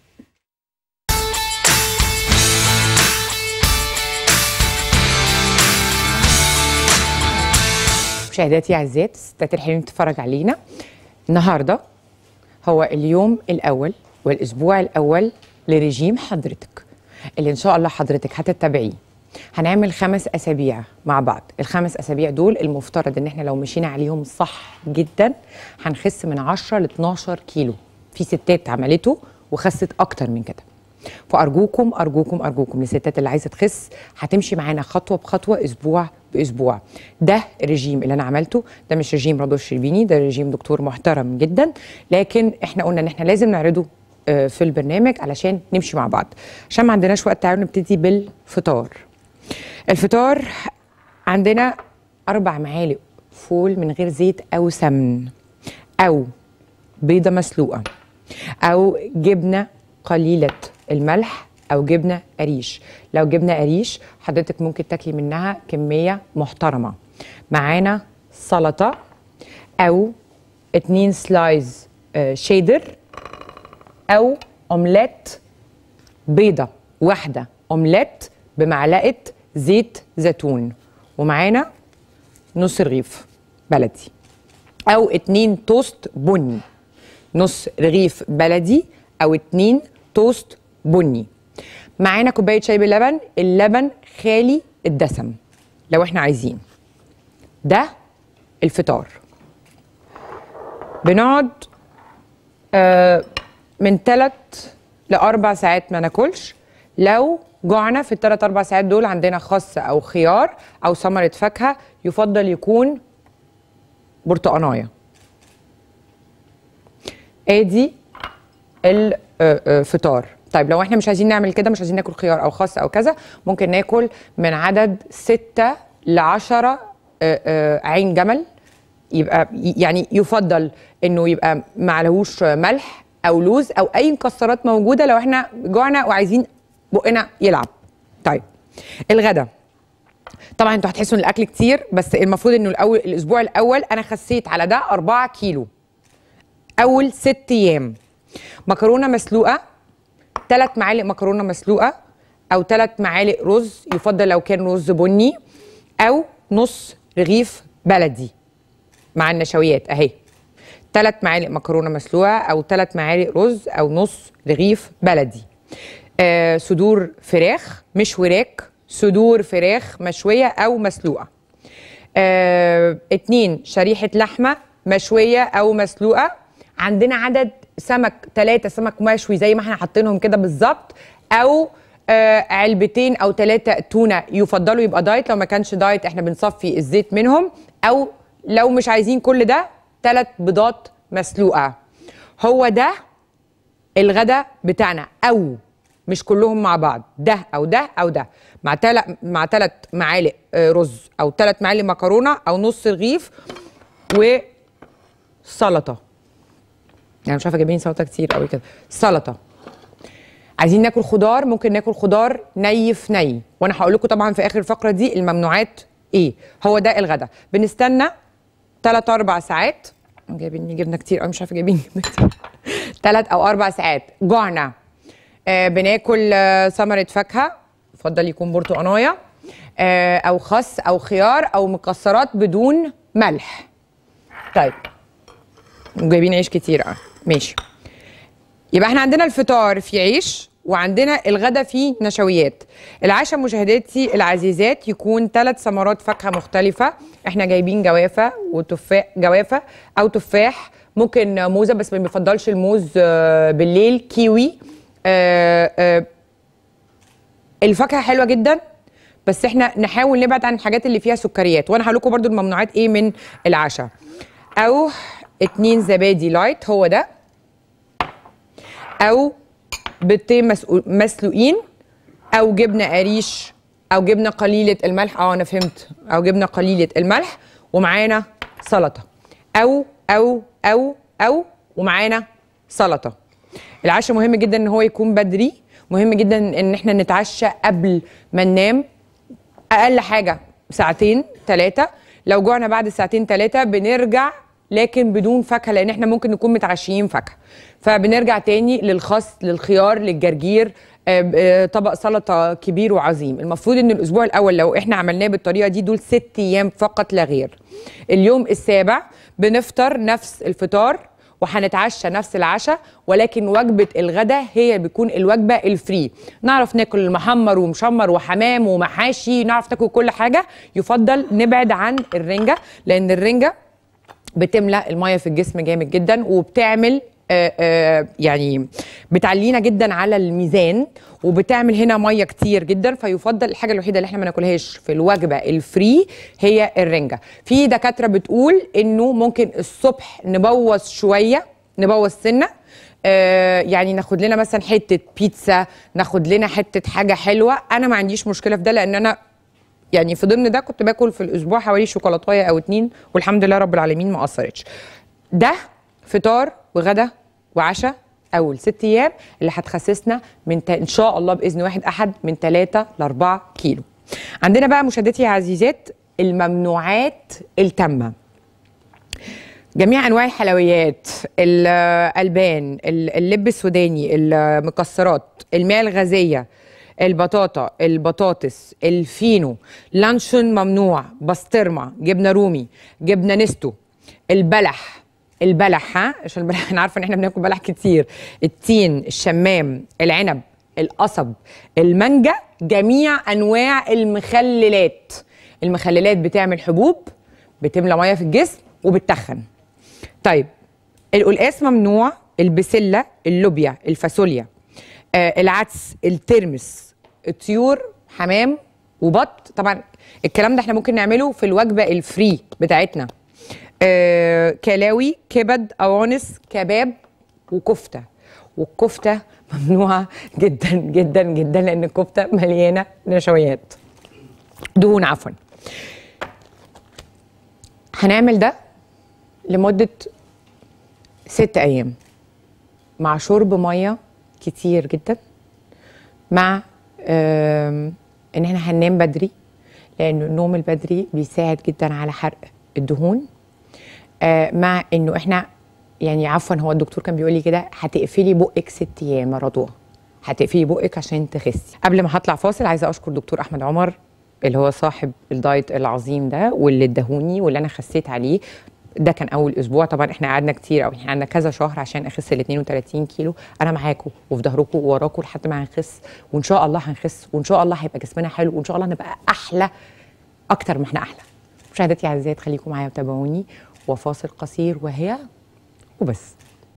مشاهداتي اعزائي الستات الحلوين بتتفرج علينا النهارده هو اليوم الاول والاسبوع الاول لرجيم حضرتك اللي ان شاء الله حضرتك هتتبعيه هنعمل خمس اسابيع مع بعض الخمس اسابيع دول المفترض ان احنا لو مشينا عليهم صح جدا هنخس من 10 ل 12 كيلو في ستات عملته وخست اكتر من كده فارجوكم ارجوكم ارجوكم للستات اللي عايزه تخس هتمشي معانا خطوه بخطوه اسبوع باسبوع ده الرجيم اللي انا عملته ده مش رجيم رضوى الشربيني ده رجيم دكتور محترم جدا لكن احنا قلنا ان احنا لازم نعرضه آه، في البرنامج علشان نمشي مع بعض عشان ما عندناش وقت تعالوا نبتدي بالفطار الفطار عندنا اربع معالق فول من غير زيت او سمن او بيضه مسلوقه او جبنه قليله الملح او جبنه قريش لو جبنه قريش حضرتك ممكن تاكلي منها كميه محترمه معانا سلطه او اتنين سلايز آه، شيدر او اومليت بيضه واحده اومليت بمعلقه زيت زيتون ومعانا نص رغيف بلدي او اتنين توست بني نص رغيف بلدي او اتنين توست بني معانا كوبايه شاي باللبن اللبن خالي الدسم لو احنا عايزين ده الفطار بنقعد آه من ثلاث لاربع ساعات ما ناكلش لو جوعنا في الثلاث اربع ساعات دول عندنا خس او خيار او ثمره فاكهه يفضل يكون برتقانايه ادي الفطار طيب لو احنا مش عايزين نعمل كده مش عايزين ناكل خيار او خس او كذا ممكن ناكل من عدد ستة لعشرة آه، آه، عين جمل يبقى يعني يفضل انه يبقى معلهوش ملح او لوز او اي مكسرات موجوده لو احنا جوعنا وعايزين بقنا يلعب طيب الغدا طبعا انتوا هتحسوا ان الاكل كتير بس المفروض انه الاول الاسبوع الاول انا خسيت على ده 4 كيلو اول ست ايام مكرونه مسلوقه ثلاث معالق مكرونه مسلوقه او ثلاث معالق رز يفضل لو كان رز بني او نص رغيف بلدي مع النشويات اهي ثلاث معالق مكرونه مسلوقه او ثلاث معالق رز او نص رغيف بلدي آه صدور فراخ مش وراك صدور فراخ مشويه او مسلوقه آه اتنين شريحه لحمه مشويه او مسلوقه عندنا عدد سمك ثلاثة سمك مشوي زي ما احنا حاطينهم كده بالظبط او آه علبتين او ثلاثة تونة يفضلوا يبقى دايت لو ما كانش دايت احنا بنصفي الزيت منهم او لو مش عايزين كل ده ثلاث بيضات مسلوقة هو ده الغدا بتاعنا او مش كلهم مع بعض ده او ده او ده مع تلت مع ثلاث معالق آه، رز او ثلاث معالق مكرونه او نص رغيف وسلطه يعني مش عارفه جايبين سلطه كتير قوي كده سلطه عايزين ناكل خضار ممكن ناكل خضار ني في ني وانا هقول لكم طبعا في اخر الفقره دي الممنوعات ايه هو ده الغدا بنستنى 3 4 ساعات جايبين جبنه كتير قوي مش عارفه جايبين جبنه كتير 3 او 4 ساعات جوعنا آه بناكل آه ثمره فاكهه يفضل يكون برتقانايه آه او خس او خيار او مكسرات بدون ملح طيب جايبين عيش كتير اه ماشي يبقى احنا عندنا الفطار في عيش وعندنا الغدا فيه نشويات العشاء مشاهداتي العزيزات يكون ثلاث ثمرات فاكهه مختلفه احنا جايبين جوافه وتفاح جوافه او تفاح ممكن موزه بس ما بيفضلش الموز آه، بالليل كيوي آه، آه، الفاكهه حلوه جدا بس احنا نحاول نبعد عن الحاجات اللي فيها سكريات وانا هقول لكم برضو الممنوعات ايه من العشاء او اتنين زبادي لايت هو ده او بيضتين مسقو- مسلوقين او جبنه قريش او جبنه قليله الملح اه انا فهمت او جبنه قليله الملح ومعانا سلطه او او او او ومعانا سلطه العشاء مهم جدا ان هو يكون بدري مهم جدا ان احنا نتعشى قبل ما ننام اقل حاجه ساعتين ثلاثه لو جوعنا بعد ساعتين ثلاثه بنرجع لكن بدون فاكهه لان احنا ممكن نكون متعشيين فاكهه فبنرجع تاني للخس للخيار للجرجير آه، آه، طبق سلطه كبير وعظيم المفروض ان الاسبوع الاول لو احنا عملناه بالطريقه دي دول ست ايام فقط لا غير اليوم السابع بنفطر نفس الفطار وهنتعشى نفس العشاء ولكن وجبه الغداء هي بتكون الوجبه الفري نعرف ناكل محمر ومشمر وحمام ومحاشي نعرف ناكل كل حاجه يفضل نبعد عن الرنجه لان الرنجه بتملى الميه في الجسم جامد جدا وبتعمل آه، آه، يعني بتعلينا جدا على الميزان وبتعمل هنا ميه كتير جدا فيفضل الحاجه الوحيده اللي احنا ما ناكلهاش في الوجبه الفري هي الرنجه في دكاتره بتقول انه ممكن الصبح نبوظ شويه نبوظ سنه آه، يعني ناخد لنا مثلا حته بيتزا ناخد لنا حته حاجه حلوه انا ما عنديش مشكله في ده لان انا يعني في ضمن ده كنت باكل في الاسبوع حوالي شوكولاتايه او اتنين والحمد لله رب العالمين ما اثرتش ده فطار وغدا وعشاء اول ست ايام اللي هتخسسنا من ت... ان شاء الله باذن واحد احد من 3 ل 4 كيلو عندنا بقى مشاهدتي يا عزيزات الممنوعات التامه جميع انواع الحلويات الالبان اللب السوداني المكسرات المياه الغازيه البطاطا البطاطس الفينو لانشون ممنوع بسطرمه جبنه رومي جبنه نستو البلح البلح ها عشان البلح انا عارفه ان احنا بناكل بلح كتير التين الشمام العنب القصب المانجا جميع انواع المخللات المخللات بتعمل حبوب بتملى ميه في الجسم وبتتخن طيب القلقاس ممنوع البسله اللوبيا الفاصوليا آه العدس الترمس الطيور حمام وبط طبعا الكلام ده احنا ممكن نعمله في الوجبه الفري بتاعتنا آه كلاوي كبد قوانص كباب وكفته والكفته ممنوعه جدا جدا جدا لان الكفته مليانه نشويات دهون عفوا هنعمل ده لمده ست ايام مع شرب ميه كتير جدا مع آم، ان احنا هننام بدري لان النوم البدري بيساعد جدا على حرق الدهون آه، مع انه احنا يعني عفوا هو الدكتور كان بيقول لي كده هتقفلي بقك ست ايام يا رضوى هتقفلي بقك عشان تخسي قبل ما هطلع فاصل عايزه اشكر دكتور احمد عمر اللي هو صاحب الدايت العظيم ده واللي اداهوني واللي انا خسيت عليه ده كان اول اسبوع طبعا احنا قعدنا كتير قوي احنا قعدنا كذا شهر عشان اخس ال 32 كيلو انا معاكم وفي ظهركم ووراكم لحد ما هنخس وان شاء الله هنخس وان شاء الله هيبقى جسمنا حلو وان شاء الله نبقى احلى اكتر ما احنا احلى مشاهداتي اعزائي خليكم معايا وتابعوني وفاصل قصير وهي وبس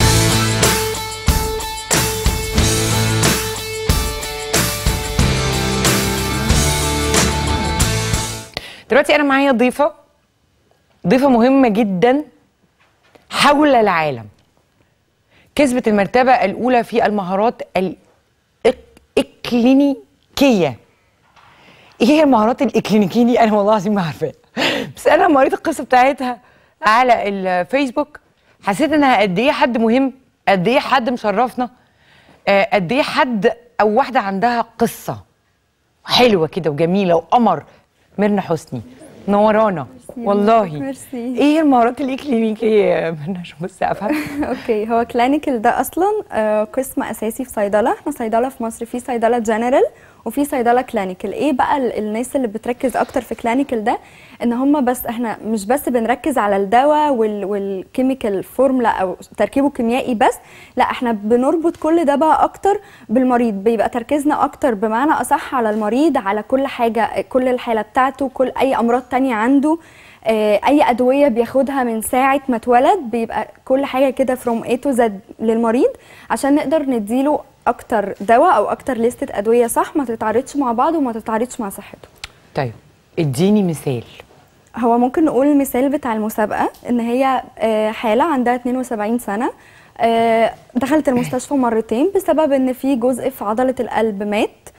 دلوقتي انا معايا ضيفه ضيفه مهمه جدا حول العالم كسبت المرتبه الاولى في المهارات الاكلينيكيه ايه هي المهارات الاكلينيكيه دي انا والله العظيم ما عارفاها بس انا لما قريت القصه بتاعتها على الفيسبوك حسيت انها قد ايه حد مهم قد ايه حد مشرفنا آه، قد ايه حد او واحده عندها قصه حلوه كده وجميله وقمر ميرنا حسني نورانا والله ميرسي. ايه المهارات الاكلينيكيه يا ميرنا عشان بس افهم اوكي هو كلينيكال ده اصلا آه، قسم اساسي في صيدله احنا صيدله في مصر في صيدله جنرال وفي صيدله كلينيكال ايه بقى ال- الناس اللي بتركز اكتر في كلينيكال ده ان هم بس احنا مش بس بنركز على الدواء وال والكيميكال فورمولا او تركيبه كيميائي بس لا احنا بنربط كل ده بقى اكتر بالمريض بيبقى تركيزنا اكتر بمعنى اصح على المريض على كل حاجه كل الحاله بتاعته كل اي امراض تانية عنده آه، اي ادويه بياخدها من ساعه ما اتولد بيبقى كل حاجه كده فروم A to Z للمريض عشان نقدر نديله اكتر دواء او اكتر لستة ادويه صح ما تتعارضش مع بعض وما تتعارضش مع صحته طيب اديني مثال هو ممكن نقول المثال بتاع المسابقه ان هي آه، حاله عندها 72 سنه آه، دخلت المستشفى مرتين بسبب ان في جزء في عضله القلب مات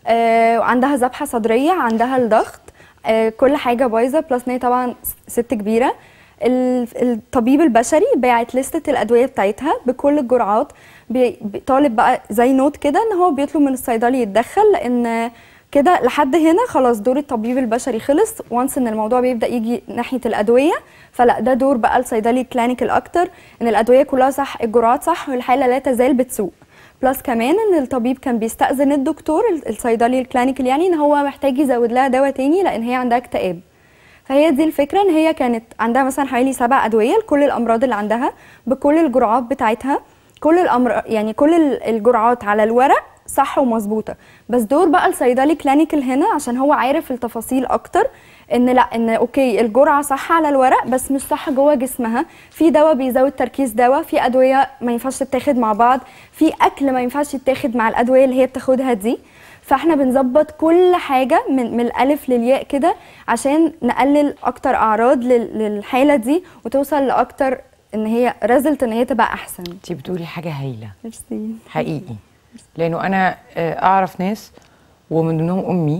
آه وعندها ذبحه صدريه عندها الضغط آه كل حاجه بايظه بلس ان هي طبعا ست كبيره ال- الطبيب البشري باعت لستة الأدوية بتاعتها بكل الجرعات بي- بي- طالب بقى زي نوت كده إن هو بيطلب من الصيدلي يتدخل لأن كده لحد هنا خلاص دور الطبيب البشري خلص وانس ان الموضوع بيبدا يجي ناحيه الادويه فلا ده دور بقى الصيدلي كلينيكال اكتر ان الادويه كلها صح الجرعات صح والحاله لا تزال بتسوء بلس كمان ان الطبيب كان بيستاذن الدكتور ال- الصيدلي الكلينيكال يعني ان هو محتاج يزود لها دواء تاني لان هي عندها اكتئاب فهي دي الفكره ان هي كانت عندها مثلا حوالي سبع ادويه لكل الامراض اللي عندها بكل الجرعات بتاعتها كل الامر يعني كل ال- الجرعات على الورق صح ومظبوطه بس دور بقى الصيدلي كلينيكال هنا عشان هو عارف التفاصيل اكتر ان لا ان اوكي الجرعه صح على الورق بس مش صح جوه جسمها في دواء بيزود تركيز دواء في ادويه ما ينفعش تتاخد مع بعض في اكل ما ينفعش يتاخد مع الادويه اللي هي بتاخدها دي فاحنا بنظبط كل حاجه من من الالف للياء كده عشان نقلل اكتر اعراض لل- للحاله دي وتوصل لاكتر ان هي ريزلت ان هي تبقى احسن انت بتقولي حاجه هايله ميرسي حقيقي لانه انا آه، اعرف ناس ومن ضمنهم امي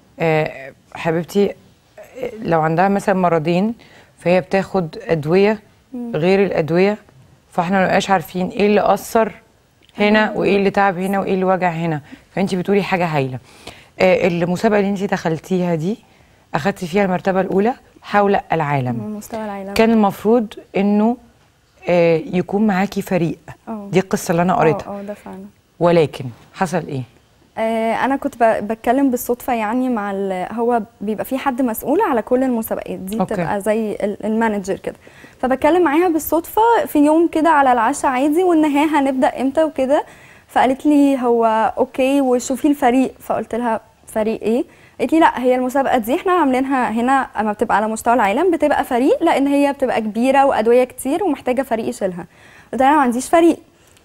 آه، حبيبتي آه، لو عندها مثلا مرضين فهي بتاخد ادويه غير الادويه فاحنا ما بنبقاش عارفين ايه اللي اثر هنا وايه اللي تعب هنا وايه اللي وجع هنا فانت بتقولي حاجه هايله آه، المسابقه اللي انت دخلتيها دي اخدتي فيها المرتبه الاولى حول العالم مستوى العالم كان المفروض انه آه، يكون معاكي فريق اه. دي القصه اللي انا قريتها اه اه ده فعلا ولكن حصل ايه آه، انا كنت ب- بتكلم بالصدفه يعني مع ال- هو بيبقى في حد مسؤول على كل المسابقات دي أوكي. بتبقى زي ال- المانجر كده فبتكلم معاها بالصدفه في يوم كده على العشاء عادي وان هي هنبدا امتى وكده فقالت لي هو اوكي وشوفي الفريق فقلت لها فريق ايه قالت لي لا هي المسابقه دي احنا عاملينها هنا اما بتبقى على مستوى العالم بتبقى فريق لان هي بتبقى كبيره وادويه كتير ومحتاجه فريق يشيلها قلت لها انا ما عنديش فريق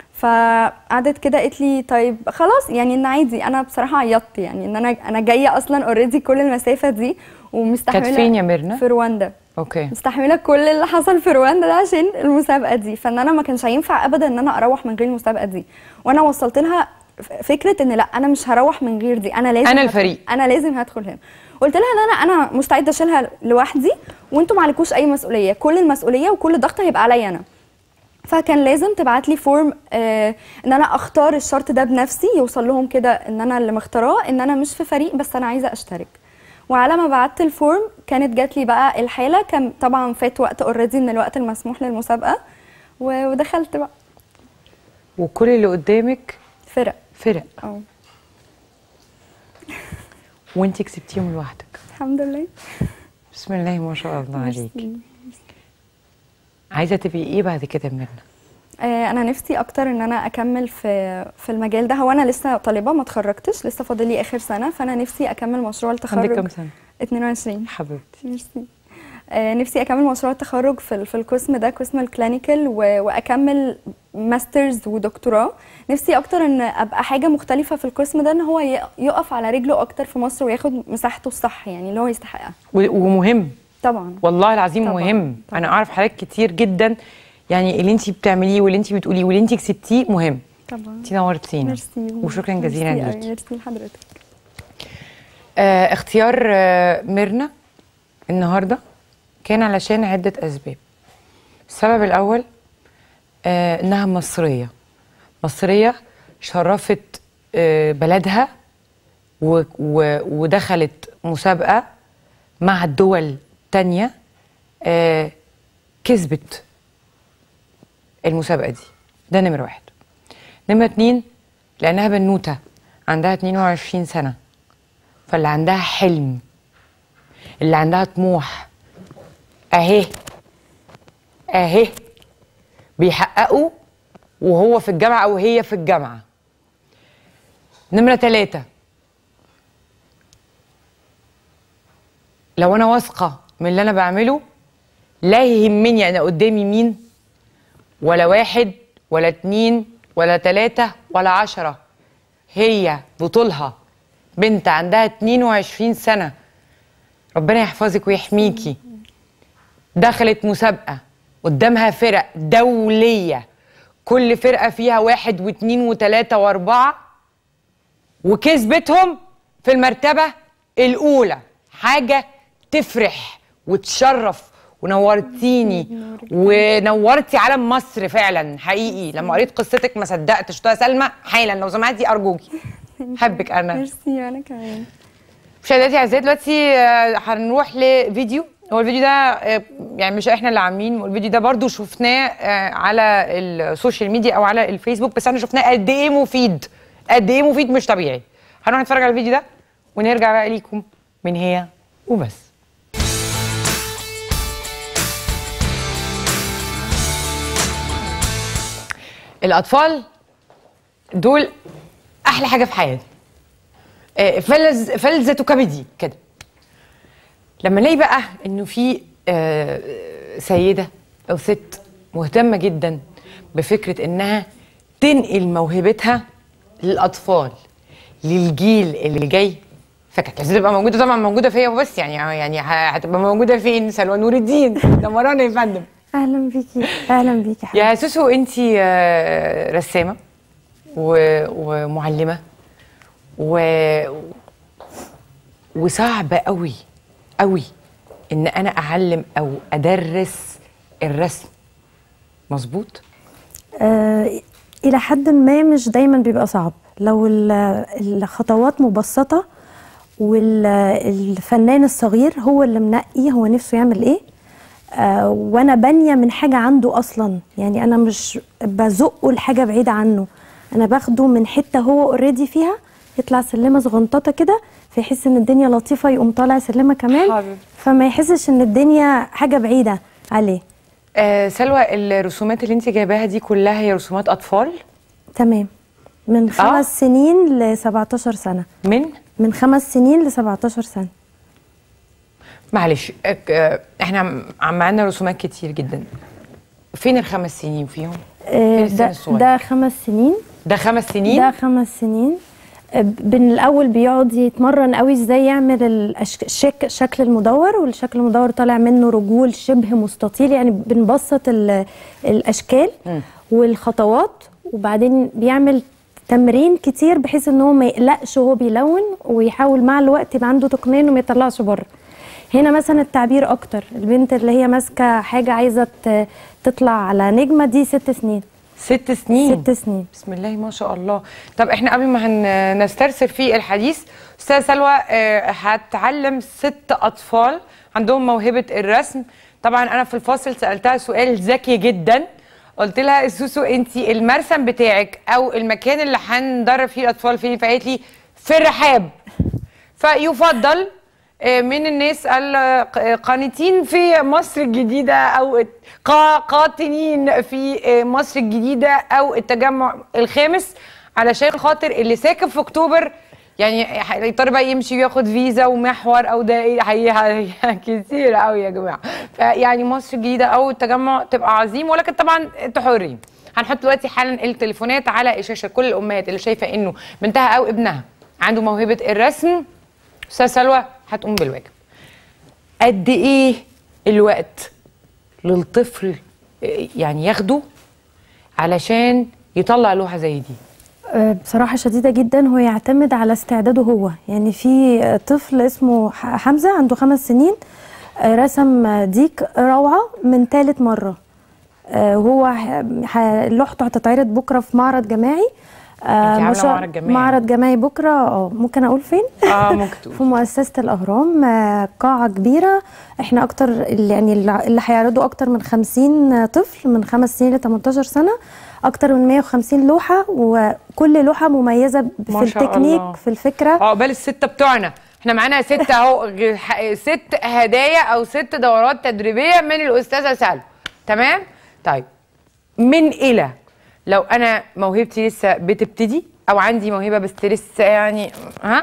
فقعدت كده قالت لي طيب خلاص يعني ان عادي انا بصراحه عيطت يعني ان انا انا جايه اصلا اوريدي كل المسافه دي ومستحمله كانت فين يا ميرنا؟ في رواندا اوكي مستحمله كل اللي حصل في رواندا ده عشان المسابقه دي فان انا ما كانش هينفع ابدا ان انا اروح من غير المسابقه دي وانا وصلت لها ف- فكره ان لا انا مش هروح من غير دي انا لازم أنا هدخل- الفريق. انا لازم هدخل هنا قلت لها ان انا انا مستعده اشيلها لوحدي وانتوا ما عليكوش اي مسؤوليه كل المسؤوليه وكل الضغط هيبقى عليا انا فكان لازم تبعت لي فورم آه ان انا اختار الشرط ده بنفسي يوصل لهم كده ان انا اللي مختاراه ان انا مش في فريق بس انا عايزه اشترك وعلى ما بعت الفورم كانت جات لي بقى الحاله كان طبعا فات وقت اوريدي من الوقت المسموح للمسابقه و- ودخلت بقى وكل اللي قدامك فرق فرق اه وانت كسبتيهم لوحدك الحمد لله بسم الله ما شاء الله عليك ميرسي. عايزه تبقي ايه بعد كده يا ميرنا آه، انا نفسي اكتر ان انا اكمل في في المجال ده هو انا لسه طالبه ما اتخرجتش لسه فاضل لي اخر سنه فانا نفسي اكمل مشروع التخرج عندك كام سنه 22 حبيبتي ميرسي آه، نفسي اكمل مشروع التخرج في ال- في القسم ده قسم الكلينيكال و- واكمل ماسترز ودكتوراه نفسي اكتر ان ابقى حاجه مختلفه في القسم ده ان هو ي- يقف على رجله اكتر في مصر وياخد مساحته الصح يعني اللي هو يستحقها و- ومهم طبعا والله العظيم طبعاً، مهم طبعاً. انا اعرف حاجات كتير جدا يعني اللي انت بتعمليه واللي انت بتقوليه واللي انت كسبتيه مهم طبعا انت نورتينا ميرسي وشكرا جزيلا ميرسي أوي، ليكي ميرسي لحضرتك آه اختيار آه ميرنا النهارده كان علشان عده اسباب السبب الاول آه انها مصريه مصريه شرفت آه بلدها و و ودخلت مسابقه مع الدول تانية آه كسبت المسابقه دي ده نمره واحد نمره اتنين لانها بنوته عندها 22 سنه فاللي عندها حلم اللي عندها طموح اهي اهي بيحققوا وهو في الجامعة أو هي في الجامعة نمرة ثلاثة لو أنا واثقة من اللي أنا بعمله لا يهمني أنا قدامي مين ولا واحد ولا اتنين ولا تلاتة ولا عشرة هي بطولها بنت عندها 22 سنة ربنا يحفظك ويحميكي دخلت مسابقة قدامها فرق دولية كل فرقة فيها واحد واثنين وثلاثة واربعة وكسبتهم في المرتبه الاولى حاجه تفرح وتشرف ونورتيني ونورتي علم مصر فعلا حقيقي لما قريت قصتك ما صدقت شفتها سلمى حالا لو سمعتي ارجوكي حبك انا ميرسي انا كمان مشاهداتي اعزائي دلوقتي آه، هنروح لفيديو هو الفيديو ده آه، يعني مش احنا اللي عاملين الفيديو ده برضو شفناه آه، على السوشيال ميديا او على الفيسبوك بس احنا شفناه قد ايه مفيد قد ايه مفيد مش طبيعي هنروح نتفرج على الفيديو ده ونرجع بقى ليكم من هي وبس الاطفال دول احلى حاجه في حياتي آه، فلز فلذة كبدي كده لما نلاقي بقى انه في آه، سيده او ست مهتمه جدا بفكره انها تنقل موهبتها للاطفال للجيل اللي جاي فكانت لازم تبقى موجوده طبعا موجوده فيا وبس يعني يعني ه- هتبقى موجوده فين سلوى نور الدين ده مرانا يا فندم اهلا بيكي اهلا بيكي حبيبتي يا سوسو انت رسامه و- ومعلمه و وصعب قوي قوي ان انا اعلم او ادرس الرسم مظبوط آه الى حد ما مش دايما بيبقى صعب لو ال- الخطوات مبسطه والفنان الصغير هو اللي منقي هو نفسه يعمل ايه آه وانا بانيه من حاجه عنده اصلا يعني انا مش بزقه لحاجه بعيده عنه انا باخده من حته هو اوريدي فيها يطلع سلمه صغنططه كده فيحس ان الدنيا لطيفه يقوم طالع سلمه كمان حبيبي. فما يحسش ان الدنيا حاجه بعيده عليه آه سلوى الرسومات اللي انت جايباها دي كلها هي رسومات اطفال تمام من خمس سنين ل 17 سنه من من خمس سنين ل 17 سنه معلش آه، آه، احنا عم- عم عندنا رسومات كتير جدا فين الخمس سنين فيهم آه، السن ده الصغير؟ ده خمس سنين ده خمس سنين ده خمس سنين آه، من الاول بيقعد يتمرن قوي ازاي يعمل الأشك... الشك... شكل المدور والشكل المدور طالع منه رجول شبه مستطيل يعني بنبسط ال... الاشكال والخطوات وبعدين بيعمل تمرين كتير بحيث ان هو ما يقلقش وهو بيلون ويحاول مع الوقت يبقى عنده تقنيه انه ما يطلعش بره هنا مثلا التعبير اكتر البنت اللي هي ماسكه حاجه عايزه ت- تطلع على نجمه دي ست سنين ست سنين ست سنين بسم الله ما شاء الله طب احنا قبل ما هن- نسترسل في الحديث استاذه سلوى آه، هتعلم ست اطفال عندهم موهبه الرسم طبعا انا في الفاصل سالتها سؤال ذكي جدا قلت لها سوسو انت المرسم بتاعك او المكان اللي هندرب فيه الاطفال فيه فقالت لي في الرحاب فيفضل آه، من الناس القانتين في مصر الجديدة أو قا- قاطنين في آه، مصر الجديدة أو التجمع الخامس علشان خاطر اللي ساكن في أكتوبر يعني هيضطر بقى يمشي وياخد فيزا ومحور او ده ايه هي هي كتير قوي يا جماعه فيعني مصر الجديده او التجمع تبقى عظيم ولكن طبعا انتوا حرين هنحط دلوقتي حالا التليفونات على الشاشه كل الامهات اللي شايفه انه بنتها او ابنها عنده موهبه الرسم استاذ سلوى هتقوم بالواجب قد ايه الوقت للطفل يعني ياخده علشان يطلع لوحه زي دي آه، بصراحة شديدة جدا هو يعتمد على استعداده هو يعني في آه، طفل اسمه ح- حمزة عنده خمس سنين آه، رسم آه، ديك روعة من ثالث مرة آه، وهو ح- ح- لوحته هتتعرض بكرة في معرض جماعي آه، عاملة ما شاء- معرض جماعي. معرض جماعي بكرة اه ممكن أقول فين؟ اه ممكن تقول في مؤسسة الأهرام آه، قاعة كبيرة احنا أكتر اللي- يعني اللي اللي هيعرضوا أكتر من 50 طفل من خمس سنين ل 18 سنة أكتر من 150 لوحة وكل لوحة مميزة ب- ما في شاء التكنيك الله. في الفكرة عقبال الستة بتوعنا احنا معانا ستة اهو غ- ح- ست هدايا او ست دورات تدريبية من الأستاذة سلوى تمام؟ طيب من إلى لو أنا موهبتي لسه بتبتدي أو عندي موهبة بس لسه يعني ها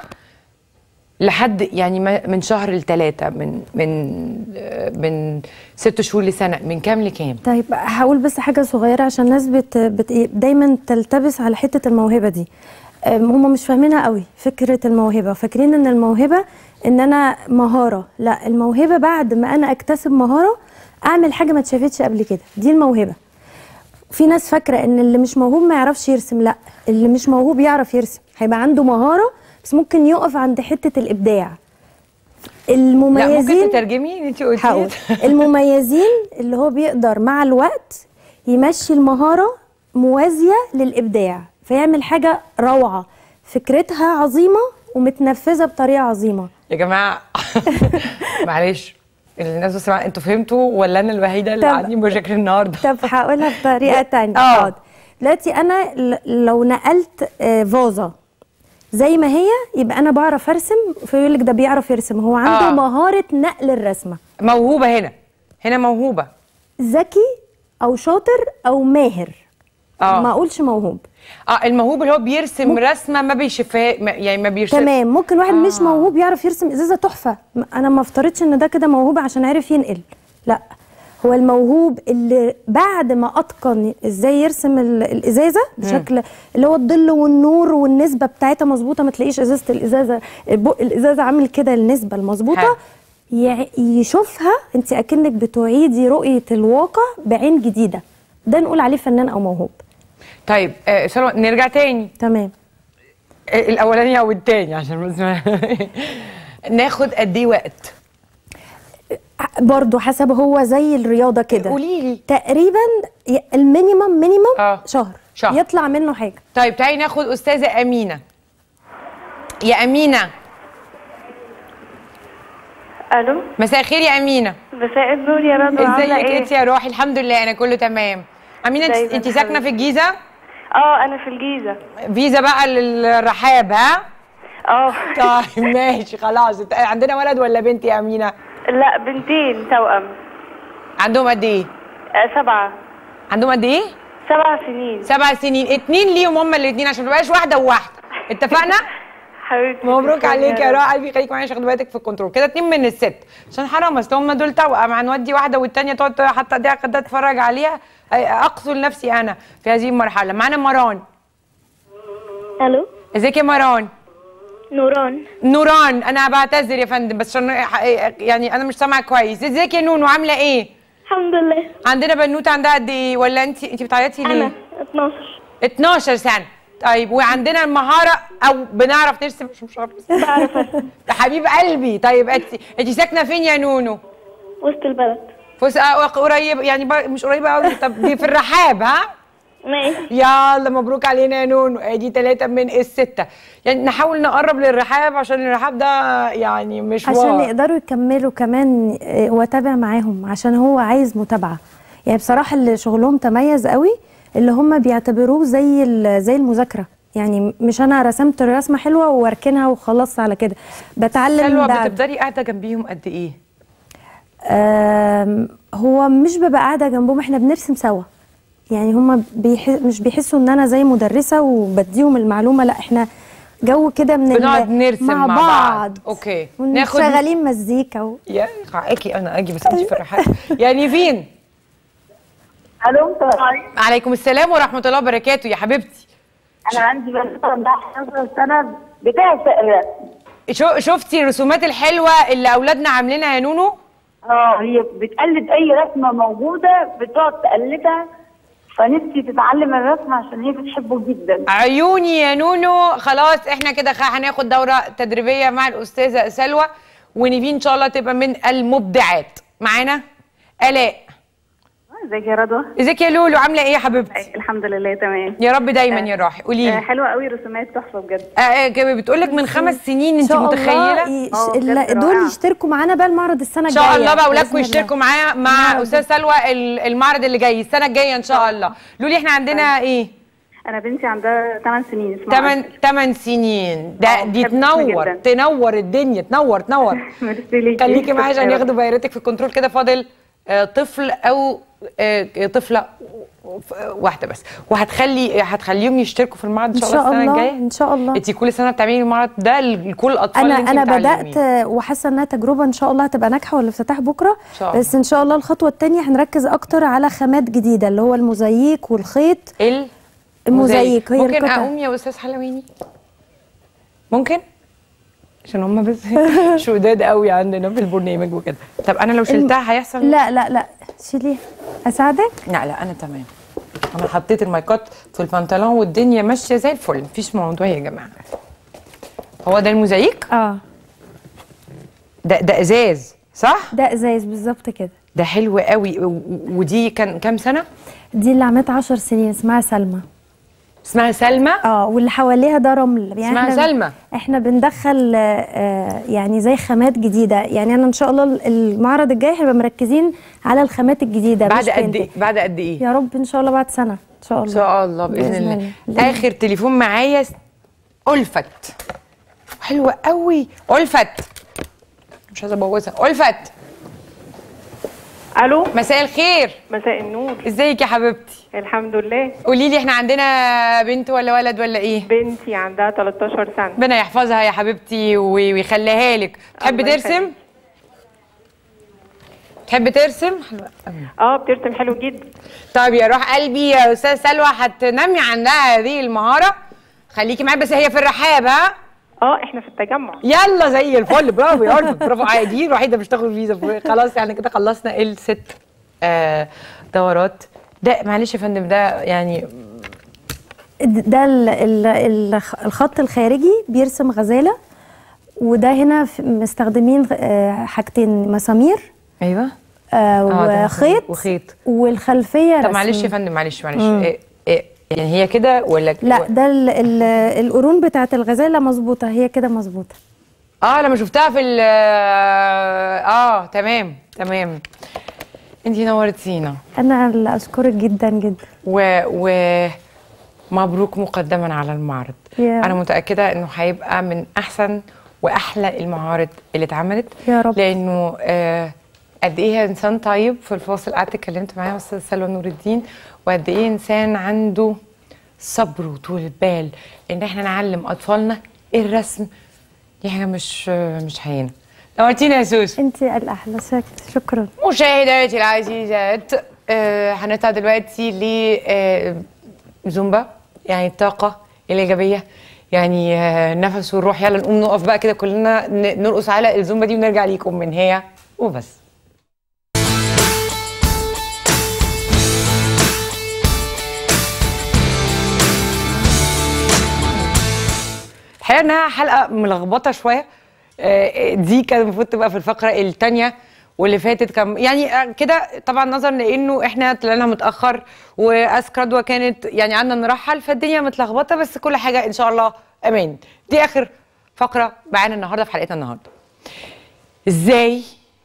لحد يعني ما- من شهر لثلاثة من من آه، من ست شهور لسنة من كام لكام؟ طيب هقول بس حاجة صغيرة عشان الناس بت... بت... دايما تلتبس على حتة الموهبة دي أم، هم مش فاهمينها قوي فكرة الموهبة فاكرين ان الموهبة ان انا مهارة لا الموهبة بعد ما انا اكتسب مهارة اعمل حاجة ما اتشافتش قبل كده دي الموهبة في ناس فاكرة ان اللي مش موهوب ما يعرفش يرسم لا اللي مش موهوب يعرف يرسم هيبقى عنده مهارة بس ممكن يقف عند حته الابداع لا المميزين ممكن تترجمي انت قلتي هقول المميزين اللي هو بيقدر مع الوقت يمشي المهارة موازية للإبداع فيعمل حاجة روعة فكرتها عظيمة ومتنفذة بطريقة عظيمة يا جماعه معلش الناس بس انتوا فهمتوا ولا انا الوحيده اللي طب- عندي مشاكل النهارده طب هقولها بطريقة تانية آه. حاضر. دلوقتي أنا ل- لو نقلت آه، فازة زي ما هي يبقى أنا بعرف أرسم فيقول لك ده بيعرف يرسم هو عنده آه. مهارة نقل الرسمة موهوبه هنا هنا موهوبه ذكي أو شاطر أو ماهر آه. ما أقولش موهوب اه الموهوب اللي هو بيرسم رسمه ما بيشوفها ما- يعني ما بيرسم تمام ممكن واحد مش آه. موهوب يعرف يرسم ازازه تحفه م- انا ما افترضش ان ده كده موهوب عشان عارف ينقل لا هو الموهوب اللي بعد ما اتقن ازاي يرسم ال- الازازه بشكل اللي هو الظل والنور والنسبه بتاعتها مظبوطه ما تلاقيش ازازه الازازه بق الازازه عامل كده النسبه حلو. المظبوطه يع- يشوفها انت اكنك بتعيدي رؤيه الواقع بعين جديده ده نقول عليه فنان او موهوب طيب آه سلوى نرجع تاني تمام آه الاولاني او التاني عشان بس ناخد قد ايه وقت برضه حسب هو زي الرياضه كده قولي لي تقريبا ي- المينيمم مينيمم آه. شهر شهر. يطلع منه حاجه طيب تعالي ناخد استاذه امينه يا امينه الو مساء الخير يا امينه مساء النور يا رضوى عامله ازيك ايه انت يا روحي الحمد لله انا كله تمام امينه انت دايماً انت ساكنه حبيبتي. في الجيزه اه انا في الجيزه فيزا بقى للرحاب ها اه طيب ماشي خلاص انت- عندنا ولد ولا بنت يا امينه لا بنتين توأم عندهم قد ايه آه سبعه عندهم قد ايه سبع سنين سبع سنين اتنين ليهم هما الاثنين عشان ما تبقاش واحده وواحده اتفقنا حبيبتي مبروك تسلمي عليك يا رب. روح قلبي خليك معايا عشان خد بالك في الكنترول كده اتنين من الست عشان حرام اصل هم دول توأم هنودي واحده والتانيه تقعد حتى دي كده تتفرج عليها أي- اقتل نفسي انا في هذه المرحله معانا مران الو ازيك يا مران نوران نوران انا بعتذر يا فندم بس عشان يعني انا مش سامعه كويس ازيك يا نونو عامله ايه الحمد لله عندنا بنوته عندها قد ايه ولا انت انت بتعيطي ليه انا 12 12 سنه طيب وعندنا المهاره او بنعرف نرسم مش مش عارف بعرف ارسم ده حبيب قلبي طيب انت انت ساكنه فين يا نونو وسط البلد فوس آه، قريب يعني بر- مش قريبه قوي طب دي في الرحاب ها ماشي يلا مبروك علينا يا نونو ادي ثلاثه من السته يعني نحاول نقرب للرحاب عشان الرحاب ده يعني مش عشان يقدروا يكملوا كمان آه، واتابع معاهم عشان هو عايز متابعه يعني بصراحه اللي شغلهم تميز قوي اللي هم بيعتبروه زي ال- زي المذاكره يعني مش انا رسمت رسمه حلوه واركنها وخلاص على كده بتعلم سلوى ده بتفضلي قاعده جنبيهم قد ايه آم، هو مش ببقى قاعده جنبهم احنا بنرسم سوا يعني هم بيح... مش بيحسوا ان انا زي مدرسه وبديهم المعلومه لا احنا جو كده من ال- بنقعد نرسم مع, مع بعض, بعض. أوكي. ناخد ناخد- شغالين مزيكا و... يا حقك انا اجي بس انت في الرحاب يا نيفين الو السلام عليكم عليكم السلام ورحمه الله وبركاته يا حبيبتي انا عندي بنت عندها 11 سنه بتعشق الرسم شو شفتي الرسومات الحلوه اللي اولادنا عاملينها يا نونو اه هي بتقلد اي رسمه موجوده بتقعد تقلدها فنفسي تتعلم الرسم عشان هي بتحبه جدا عيوني يا نونو خلاص احنا كده خ- هناخد دوره تدريبيه مع الاستاذه سلوى ونيفين ان شاء الله تبقى من المبدعات معانا الاء ازيك يا رضوى ازيك يا لولو عامله ايه يا حبيبتي الحمد لله تمام يا رب دايما يا روحي قولي آه، لي حلوه قوي رسومات تحفه بجد بتقول لك من خمس سنين ان انت شاء الله متخيله ي... آه، بجد لا، دول رائعة. يشتركوا معانا بقى المعرض السنه ان الجايه شاء الله بقى اولادكم بإذن الله. يشتركوا معايا مع استاذ سلوى ال- المعرض اللي جاي السنه الجايه ان شاء الله لولي احنا عندنا ايه انا بنتي عندها 8 سنين اسمها 8 8 سنين ده آه، دي بحب اسمها تنور جداً. تنور الدنيا تنور تنور ميرسي ليكي خليكي معايا عشان شكراً. ياخدوا بياناتك في الكنترول كده فاضل آه، طفل او آه، طفله ف- واحده بس وهتخلي هتخليهم يشتركوا في المعرض ان ان شاء الله شاء السنه الله الجايه ان شاء الله انت كل سنه بتعملي المعرض ده لكل الاطفال انا اللي انت انا بتعلميهم. بدات وحاسه انها تجربه ان شاء الله هتبقى ناجحه والافتتاح بكره إن شاء الله. بس ان شاء الله الخطوه الثانيه هنركز اكتر على خامات جديده اللي هو الموزاييك والخيط ال الموزاييك هي ممكن القطع اقوم يا استاذ حلواني ممكن عشان هم بس شداد قوي عندنا في البرنامج وكده طب انا لو شلتها هيحصل لا لا لا شيليها اساعدك لا لا انا تمام انا حطيت المايكات في البنطلون والدنيا ماشيه زي الفل مفيش موضوع يا جماعه هو ده الموزايك اه ده ده ازاز صح ده ازاز بالظبط كده ده حلو قوي و- و- ودي كان كام سنه دي اللي عملت 10 سنين اسمها سلمى اسمها سلمى اه واللي حواليها ده رمل اسمها إحنا- سلمى. احنا بندخل آه، آه، يعني زي خامات جديده يعني انا ان شاء الله المعرض الجاي هنبقى مركزين على الخامات الجديده بعد مش قد painting. ايه بعد قد ايه يا رب ان شاء الله بعد سنه ان شاء ان الله شاء الله باذن الله اخر تليفون معايا س- الفت حلوه قوي الفت مش عايزه ابوظها الفت الو مساء الخير مساء النور ازيك يا حبيبتي الحمد لله قولي لي احنا عندنا بنت ولا ولد ولا ايه بنتي عندها 13 سنه ربنا يحفظها يا حبيبتي و- ويخليها لك تحب الله ترسم يخليك. تحب ترسم حلوة قوي. اه بترسم حلو جدا طيب يا روح قلبي يا استاذ سلوى هتنمي عندها هذه المهاره خليكي معايا بس هي في الرحاب ها اه احنا في التجمع يلا زي الفل برافو يا ألفت برافو آه، دي الوحيده مش تاخد فيزا خلاص يعني كده خلصنا الست آه دورات ده معلش يا فندم ده يعني ده ال- ال- ال- الخط الخارجي بيرسم غزاله وده هنا في- مستخدمين آه، حاجتين مسامير ايوه آه آه، ده وخيط وخيط والخلفيه طب رسم. معلش يا فندم معلش معلش مم. إيه إيه يعني هي كده ولا لا ده ال ال القرون بتاعت الغزاله مظبوطه هي كده مظبوطه اه لما شفتها في ال اه تمام تمام انتي نورتينا انا اللي اشكرك جدا جدا و و مبروك مقدما على المعرض يا انا متاكده انه هيبقى من احسن واحلى المعارض اللي اتعملت يا رب. لانه آه قد ايه هي انسان طيب في الفاصل قعدت اتكلمت معاه استاذ سلوى نور الدين وقد ايه انسان عنده صبر وطول بال ان احنا نعلم اطفالنا الرسم دي حاجه مش مش هينه نورتينا يا سوسو انت الاحلى شك- شكرا مشاهداتي العزيزات آه، هنطلع دلوقتي ل آه، زومبا يعني الطاقة الإيجابية يعني آه، النفس والروح يلا نقوم نقف بقى كده كلنا ن- نرقص على الزومبا دي ونرجع ليكم من هي وبس الحقيقه انها حلقه ملخبطه شويه آه، دي كان المفروض تبقى في الفقره الثانيه واللي فاتت كان يعني آه، كده طبعا نظرا لانه احنا طلعنا متاخر واسكرادوا كانت يعني قعدنا نرحل فالدنيا متلخبطه بس كل حاجه ان شاء الله امان دي اخر فقره معانا النهارده في حلقتنا النهارده ازاي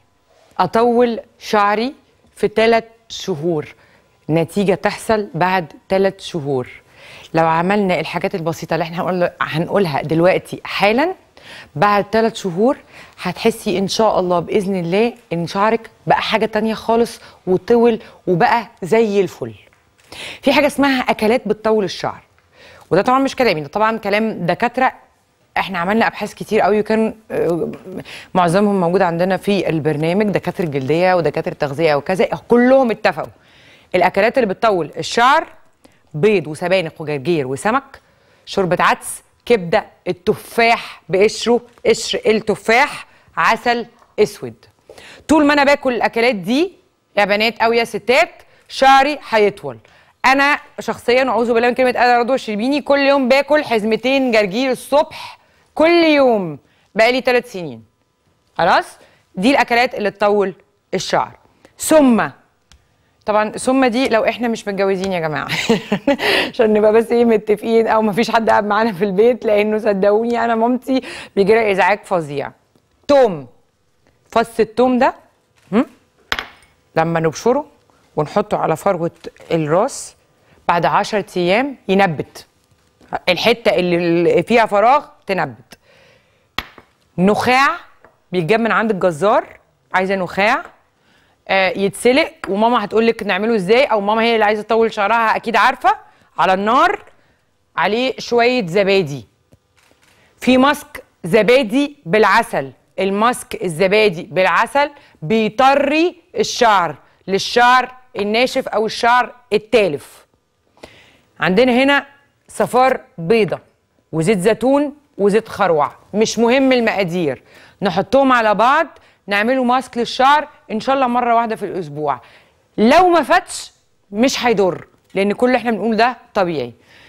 اطول شعري في ثلاث شهور نتيجه تحصل بعد ثلاث شهور لو عملنا الحاجات البسيطه اللي احنا هنقول هنقولها دلوقتي حالا بعد ثلاث شهور هتحسي ان شاء الله باذن الله ان شعرك بقى حاجه تانية خالص وطول وبقى زي الفل في حاجه اسمها اكلات بتطول الشعر وده طبعا مش كلامي ده طبعا كلام دكاتره احنا عملنا ابحاث كتير قوي وكان آه، معظمهم موجود عندنا في البرنامج دكاتره جلديه ودكاتره تغذيه وكذا كلهم اتفقوا الاكلات اللي بتطول الشعر بيض وسبانخ وجرجير وسمك شوربه عدس كبده التفاح بقشره قشر التفاح عسل اسود طول ما انا باكل الاكلات دي يا بنات او يا ستات شعري هيطول انا شخصيا اعوذ بالله من كلمه انا رضوى الشربيني كل يوم باكل حزمتين جرجير الصبح كل يوم بقالي ثلاث سنين خلاص دي الاكلات اللي تطول الشعر ثم طبعا ثم دي لو احنا مش متجوزين يا جماعه عشان نبقى بس ايه متفقين او مفيش حد قاعد معانا في البيت لانه صدقوني انا مامتي بيجي لها ازعاج فظيع توم فص التوم ده هم؟ لما نبشره ونحطه على فروه الراس بعد 10 ايام ينبت الحته اللي فيها فراغ تنبت نخاع بيتجاب من عند الجزار عايزه نخاع آه، يتسلق وماما هتقول لك نعمله ازاي او ماما هي اللي عايزه تطول شعرها اكيد عارفه على النار عليه شويه زبادي في ماسك زبادي بالعسل الماسك الزبادي بالعسل بيطري الشعر للشعر الناشف او الشعر التالف عندنا هنا صفار بيضة وزيت زيتون وزيت خروع مش مهم المقادير نحطهم على بعض نعمله ماسك للشعر ان شاء الله مره واحده في الاسبوع لو ما فاتش مش هيضر لان كل اللي احنا بنقول ده طبيعي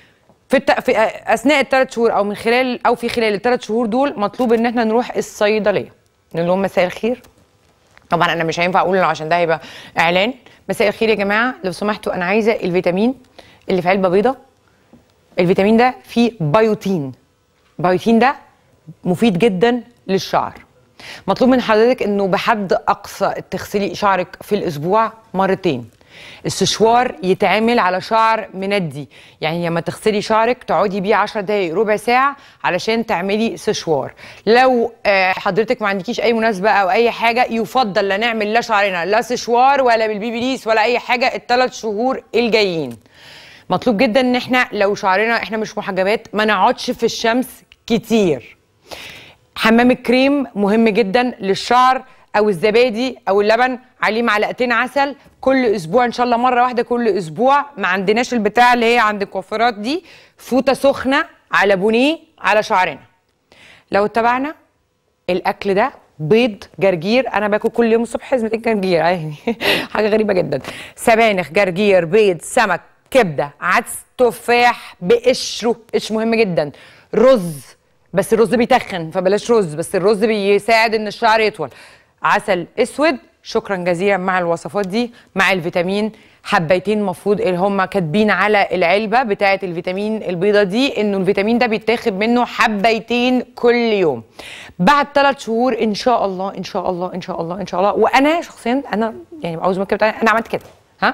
في, الت... في اثناء الثلاث شهور او من خلال او في خلال الثلاث شهور دول مطلوب ان احنا نروح الصيدليه نقول لهم مساء الخير طبعا انا مش هينفع اقول عشان ده هيبقى اعلان مساء الخير يا جماعه لو سمحتوا انا عايزه الفيتامين اللي في علبه بيضه الفيتامين ده فيه بايوتين بايوتين ده مفيد جدا للشعر مطلوب من حضرتك انه بحد اقصى تغسلي شعرك في الاسبوع مرتين السشوار يتعمل على شعر مندي يعني لما تغسلي شعرك تقعدي بيه 10 دقايق ربع ساعه علشان تعملي سشوار لو آه، حضرتك ما عندكيش اي مناسبه او اي حاجه يفضل لا نعمل لا شعرنا لا سشوار ولا بالبيبي ولا اي حاجه الثلاث شهور الجايين مطلوب جدا ان احنا لو شعرنا احنا مش محجبات ما نقعدش في الشمس كتير حمام الكريم مهم جدا للشعر او الزبادي او اللبن عليه معلقتين عسل كل اسبوع ان شاء الله مره واحده كل اسبوع ما عندناش البتاع اللي هي عند الكوافيرات دي فوطه سخنه على بونيه على شعرنا لو اتبعنا الاكل ده بيض جرجير انا باكل كل يوم الصبح حزمتين جرجير يعني حاجه غريبه جدا سبانخ جرجير بيض سمك كبده عدس تفاح بقشره قش مهم جدا رز بس الرز بيتخن فبلاش رز بس الرز بيساعد ان الشعر يطول عسل اسود شكرا جزيلا مع الوصفات دي مع الفيتامين حبيتين مفروض اللي هم كاتبين على العلبه بتاعه الفيتامين البيضه دي انه الفيتامين ده بيتاخد منه حبيتين كل يوم بعد ثلاث شهور ان شاء الله ان شاء الله ان شاء الله ان شاء الله وانا شخصيا انا يعني عاوز مكتب بتاعي انا عملت كده ها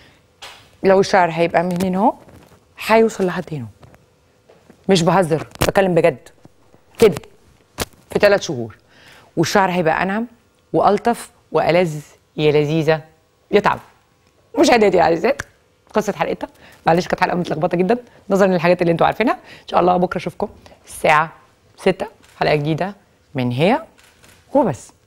لو الشعر هيبقى من هنا اهو هيوصل لحد هنا مش بهزر بتكلم بجد كده في ثلاث شهور والشعر هيبقى انعم والطف والذ يا لذيذه يا تعب مشاهداتي العزيزات قصه حلقتنا معلش كانت حلقه متلخبطه جدا نظرا للحاجات اللي انتوا عارفينها ان شاء الله بكره اشوفكم الساعه 6 حلقه جديده من هي وبس